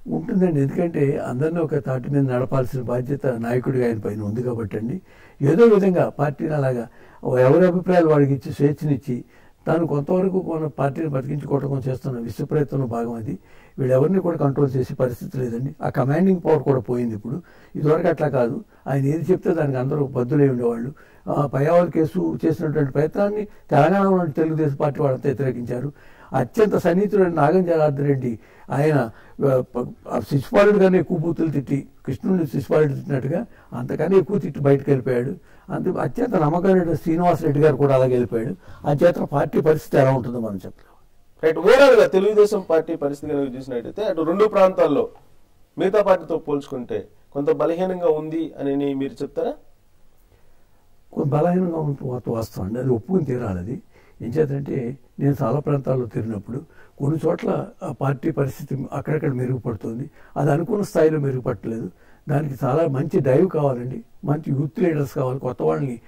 ఉంటుందండి ఎందుకంటే అందరినీ ఒక తాటి మీద నడపాల్సిన బాధ్యత నాయకుడిగా ఆయన పైన ఉంది కాబట్టి అండి ఏదో విధంగా పార్టీని అలాగా ఎవరి అభిప్రాయాలు వాడికి ఇచ్చి స్వేచ్ఛనిచ్చి తాను కొంతవరకు కొన్ని పార్టీని బతికించుకోవడం చేస్తున్న విశ్వ ప్రయత్నంలో భాగం అది వీళ్ళెవరిని కూడా కంట్రోల్ చేసే పరిస్థితి లేదండి ఆ కమాండింగ్ పవర్ కూడా పోయింది ఇప్పుడు ఇదివరకు అట్లా కాదు ఆయన ఏది చెప్తే దానికి అందరూ బద్దులై ఉండేవాళ్ళు ఆ పయ్యావల్ కేసు చేసినటువంటి ప్రయత్నాన్ని తెలంగాణలో ఉన్న తెలుగుదేశం పార్టీ వాళ్ళంతా వ్యతిరేకించారు అత్యంత సన్నిహితుడైన నాగం జనార్దన్ రెడ్డి ఆయన శిశుపాలుడు కన్నా ఎక్కువ బూతులు తిట్టి కృష్ణుడిని శిశుపాలుడు తిట్టినట్టుగా అంతకన్నా ఎక్కువ తిట్టి బయటకు వెళ్ళిపోయాడు అందు అత్యంత నమ్మకమైన శ్రీనివాస్ రెడ్డి గారు కూడా అలాగే వెళ్ళిపోయాడు అంచేత పార్టీ పరిస్థితి ఎలా ఉంటుందో మనం చెప్పలేం రైట్ ఓవరాల్ గా తెలుగుదేశం పార్టీ పరిస్థితి కనుక చూసినట్టయితే అటు రెండు ప్రాంతాల్లో మిగతా పార్టీతో పోల్చుకుంటే కొంత బలహీనంగా ఉంది అని మీరు చెప్తారా కొంత బలహీనంగా ఉంటుంది వాస్తవం వాస్తవం అండి అది ఒప్పుకుని తీరాలి అది ఏం చేద్దంటే నేను చాలా ప్రాంతాల్లో తిరిగినప్పుడు కొన్ని చోట్ల ఆ పార్టీ పరిస్థితి అక్కడక్కడ మెరుగుపడుతుంది అది అనుకున్న స్థాయిలో మెరుగుపడలేదు దానికి చాలా మంచి డ్రైవ్ కావాలండి మంచి యూత్ లీడర్స్ కావాలి కొత్త వాళ్ళని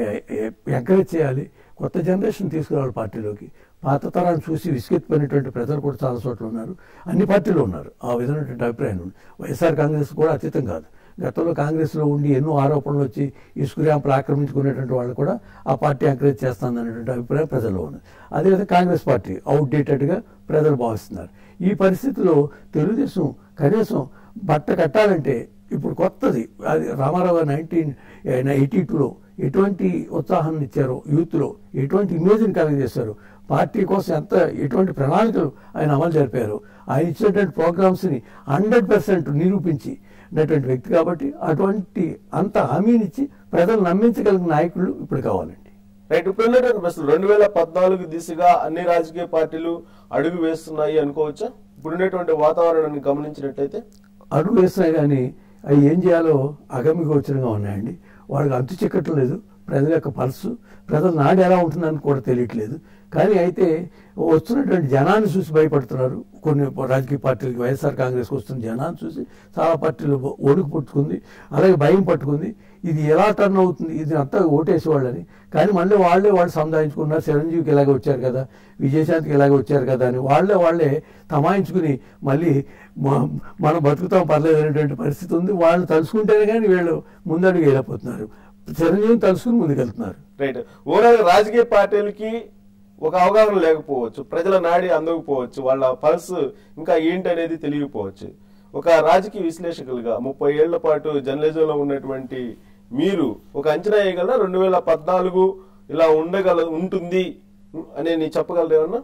ఎంకరేజ్ చేయాలి కొత్త జనరేషన్ తీసుకురావాలి పార్టీలోకి పాత తరాన్ని చూసి విసుకెత్తిపోయినటువంటి ప్రజలు కూడా చాలా చోట్ల ఉన్నారు అన్ని పార్టీలు ఉన్నారు ఆ విధమైనటువంటి అభిప్రాయం ఉంది వైఎస్ఆర్ కాంగ్రెస్ కూడా అతీతం కాదు గతంలో కాంగ్రెస్లో ఉండి ఎన్నో ఆరోపణలు వచ్చి ఇసుక ర్యాంపులు ఆక్రమించుకునేటువంటి వాళ్ళు కూడా ఆ పార్టీ ఎంకరేజ్ చేస్తుందనేటువంటి అభిప్రాయం ప్రజల్లో ఉంది అదేవిధంగా కాంగ్రెస్ పార్టీ అవుట్డేటెడ్గా ప్రజలు భావిస్తున్నారు ఈ పరిస్థితిలో తెలుగుదేశం కనీసం బట్ట కట్టాలంటే ఇప్పుడు కొత్తది అది రామారావు నైన్టీన్ ఎయిటీ టూలో ఎటువంటి ఉత్సాహాన్ని ఇచ్చారో యూత్లో ఎటువంటి ఇమేజ్ని కలగజేశారో పార్టీ కోసం ఎంత ఎటువంటి ప్రణాళికలు ఆయన అమలు జరిపారు ఆయన ఇచ్చినటువంటి ప్రోగ్రామ్స్ని హండ్రెడ్ పర్సెంట్ నిరూపించి ఉన్నటువంటి వ్యక్తి కాబట్టి అటువంటి అంత హామీనిచ్చి ప్రజలు నమ్మించగలిగిన నాయకులు ఇప్పుడు కావాలండి రైట్ ఇప్పుడు ఉన్నటువంటి ప్రశ్నలు రెండు వేల పద్నాలుగు దిశగా అన్ని రాజకీయ పార్టీలు అడుగు వేస్తున్నాయి అనుకోవచ్చా ఇప్పుడు ఉన్నటువంటి వాతావరణాన్ని గమనించినట్లయితే అడుగు వేసినా కానీ అవి ఏం చేయాలో అగమ్యగోచరంగా ఉన్నాయండి వాళ్ళకి అంతు చిక్కటం లేదు ప్రజల యొక్క పల్సు ప్రజల నాడు ఎలా ఉంటుందని కూడా తెలియట్లేదు కానీ అయితే వస్తున్నటువంటి జనాన్ని చూసి భయపడుతున్నారు కొన్ని రాజకీయ పార్టీలకి వైఎస్ఆర్ కాంగ్రెస్కి వస్తున్న జనాన్ని చూసి చాలా పార్టీలు ఒడుకు పట్టుకుంది అలాగే భయం పట్టుకుంది ఇది ఎలా టర్న్ అవుతుంది ఇది అంతా ఓటేసేవాళ్ళని కానీ మళ్ళీ వాళ్ళే వాళ్ళు సముదాయించుకున్నారు చిరంజీవికి ఇలాగే వచ్చారు కదా విజయశాంతికి ఇలాగే వచ్చారు కదా అని వాళ్ళే వాళ్ళే తమాయించుకుని మళ్ళీ మ- మనం బతుకుతాం పర్లేదు అనేటువంటి పరిస్థితి ఉంది వాళ్ళు తలుసుకుంటేనే కానీ వీళ్ళు ముందడుగు వెళ్ళిపోతున్నారు చిరంజీవిని తలుసుకుని ముందుకెళ్తున్నారు రైట్ ఓవరాల్ రాజకీయ పార్టీలకి ఒక అవగాహన లేకపోవచ్చు ప్రజల నాడి అందకపోవచ్చు వాళ్ళ పల్స్ ఇంకా ఏంటి అనేది తెలియకపోవచ్చు ఒక రాజకీయ విశ్లేషకులుగా ముప్పై ఏళ్ల పాటు జర్నలిజంలో ఉన్నటువంటి మీరు ఒక అంచనా వేయగలరా రెండు వేల పద్నాలుగు ఇలా ఉండగల ఉంటుంది అని నేను చెప్పగలరు ఏమన్నా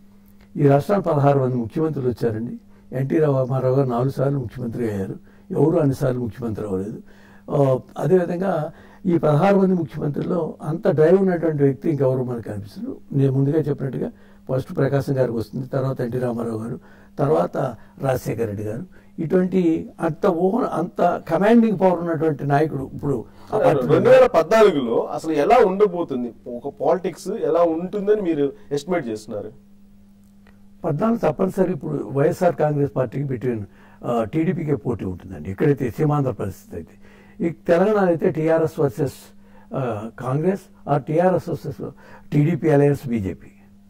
ఈ రాష్ట్రానికి పదహారు మంది ముఖ్యమంత్రులు వచ్చారండి ఎన్టీ రామారావు గారు నాలుగు సార్లు ముఖ్యమంత్రి అయ్యారు ఎవరు అన్నిసార్లు ముఖ్యమంత్రి అవ్వలేదు ఆ, అదేవిధంగా ఈ పదహారు మంది ముఖ్యమంత్రుల్లో అంత డ్రైవ్ ఉన్నటువంటి వ్యక్తి ఇంకెవరు మనకు కనిపిస్తారు నేను ముందుగా చెప్పినట్టుగా ఫస్ట్ ప్రకాశం గారికి వస్తుంది తర్వాత ఎన్టీ రామారావు గారు తర్వాత రాజశేఖర రెడ్డి గారు ఇటువంటి అంత ఊహ అంత కమాండింగ్ పవర్ ఉన్నటువంటి నాయకుడు ఇప్పుడు ఆ పార్టీలో రెండు వేల పద్నాలుగులో అసలు ఎలా ఉండబోతుంది ఒక పాలిటిక్స్ ఎలా ఉంటుందని మీరు ఎస్టిమేట్ చేస్తున్నారు పద్నాలుగు తప్పనిసరి ఇప్పుడు వైఎస్ఆర్ కాంగ్రెస్ పార్టీకి బిట్వీన్ టీడీపీకే పోటీ ఉంటుందండి ఎక్కడైతే సీమాంధ్ర పరిస్థితి అయితే ఈ తెలంగాణ అయితే టీఆర్ఎస్ వర్సెస్ కాంగ్రెస్ ఆ TRS versus TDP alliance BJP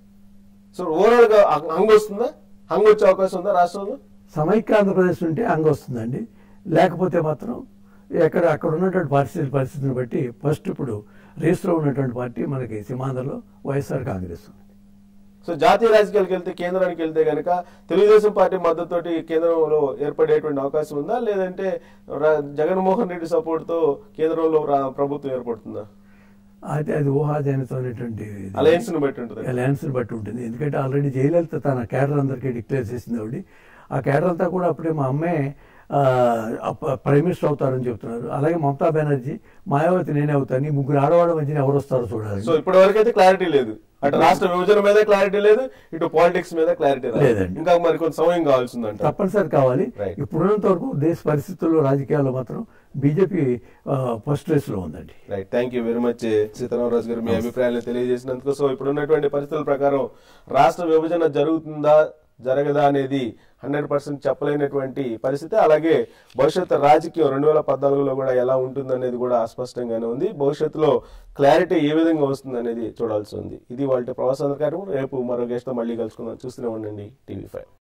so overall గా హంగ్ హంగ్ వస్తుందా హంగ్ వచ్చే అవకాశం ఉందా రాష్ట్రంలో సమైక్య ఆంధ్రప్రదేశ్ ఉంటే అంగ వస్తుందండి లేకపోతే మాత్రం ఎక్కడ అక్కడ ఉన్నటువంటి పరిస్థితి పరిస్థితిని బట్టి ఫస్ట్ ఇప్పుడు రేస్లో ఉన్నటువంటి పార్టీ మనకి సీమాంధ్రలో వైఎస్ఆర్ కాంగ్రెస్ ఉంది సో జాతీయ రాజకీయాలకు వెళ్తే కేంద్రానికి వెళ్తే గనక తెలుగుదేశం పార్టీ మద్దతుతోటి కేంద్రంలో ఏర్పడేటువంటి అవకాశం ఉందా లేదంటే రా- జగన్మోహన్ రెడ్డి సపోర్ట్ తో కేంద్రంలో రా- ప్రభుత్వం ఏర్పడుతుందా అది అది ఊహాజనితమైనటువంటి ఇది. అలయన్స్ ను బట్టి ఉంటుంది అలయన్స్ బట్టి ఉంటుంది ఎందుకంటే ఆల్రెడీ జయలలిత తన కేడర్ అందరికీ డిక్లేర్ చేసింది ఆవిడ ఆ కేడర్ అంతా కూడా అప్పుడే మా అమ్మే ఆ, అప్ప- ప్రైమ్ మినిస్టర్ అవుతారని చెప్తున్నారు అలాగే మమతా బెనర్జీ మాయావతి నేనే అవుతాను ఈ ముగ్గురు ఆడవాళ్ళ మధ్యన ఎవరు వస్తారో చూడాలి సో ఇప్పటి వరకు అయితే క్లారిటీ లేదు అటు రాష్ట్ర విభజన మీద క్లారిటీ లేదు ఇటు పాలిటిక్స్ మీద క్లారిటీ లేదు లేదండి. ఇంకా మరి కొంత సమయం కావాల్సిందంట తప్పనిసరి కావాలి Right. ఇప్పుడున్నంత వరకు దేశ పరిస్థితుల్లో రాజకీయాల్లో మాత్రం బీజేపీ ఫస్ట్ రేస్ లో ఉందండి right thank you very much Sitaramaraju గారు మీ అభిప్రాయాలను తెలియజేసినందుకు సో ఇప్పుడు ఉన్నటువంటి పరిస్థితుల ప్రకారం రాష్ట్ర విభజన జరుగుతుందా జరగదా అనేది హండ్రెడ్ పర్సెంట్ చెప్పలేనటువంటి పరిస్థితి అలాగే భవిష్యత్తు రాజకీయం రెండు వేల పద్నాలుగులో కూడా ఎలా ఉంటుంది అనేది కూడా అస్పష్టంగానే ఉంది భవిష్యత్తులో క్లారిటీ ఏ విధంగా వస్తుంది అనేది చూడాల్సి ఉంది ఇది వాళ్ళ ప్రవాసాంధ్ర కార్యక్రమం రేపు మరో గెస్ట్ తో మళ్ళీ కలుసుకుందాం చూస్తూనే ఉండండి టీవీ ఫైవ్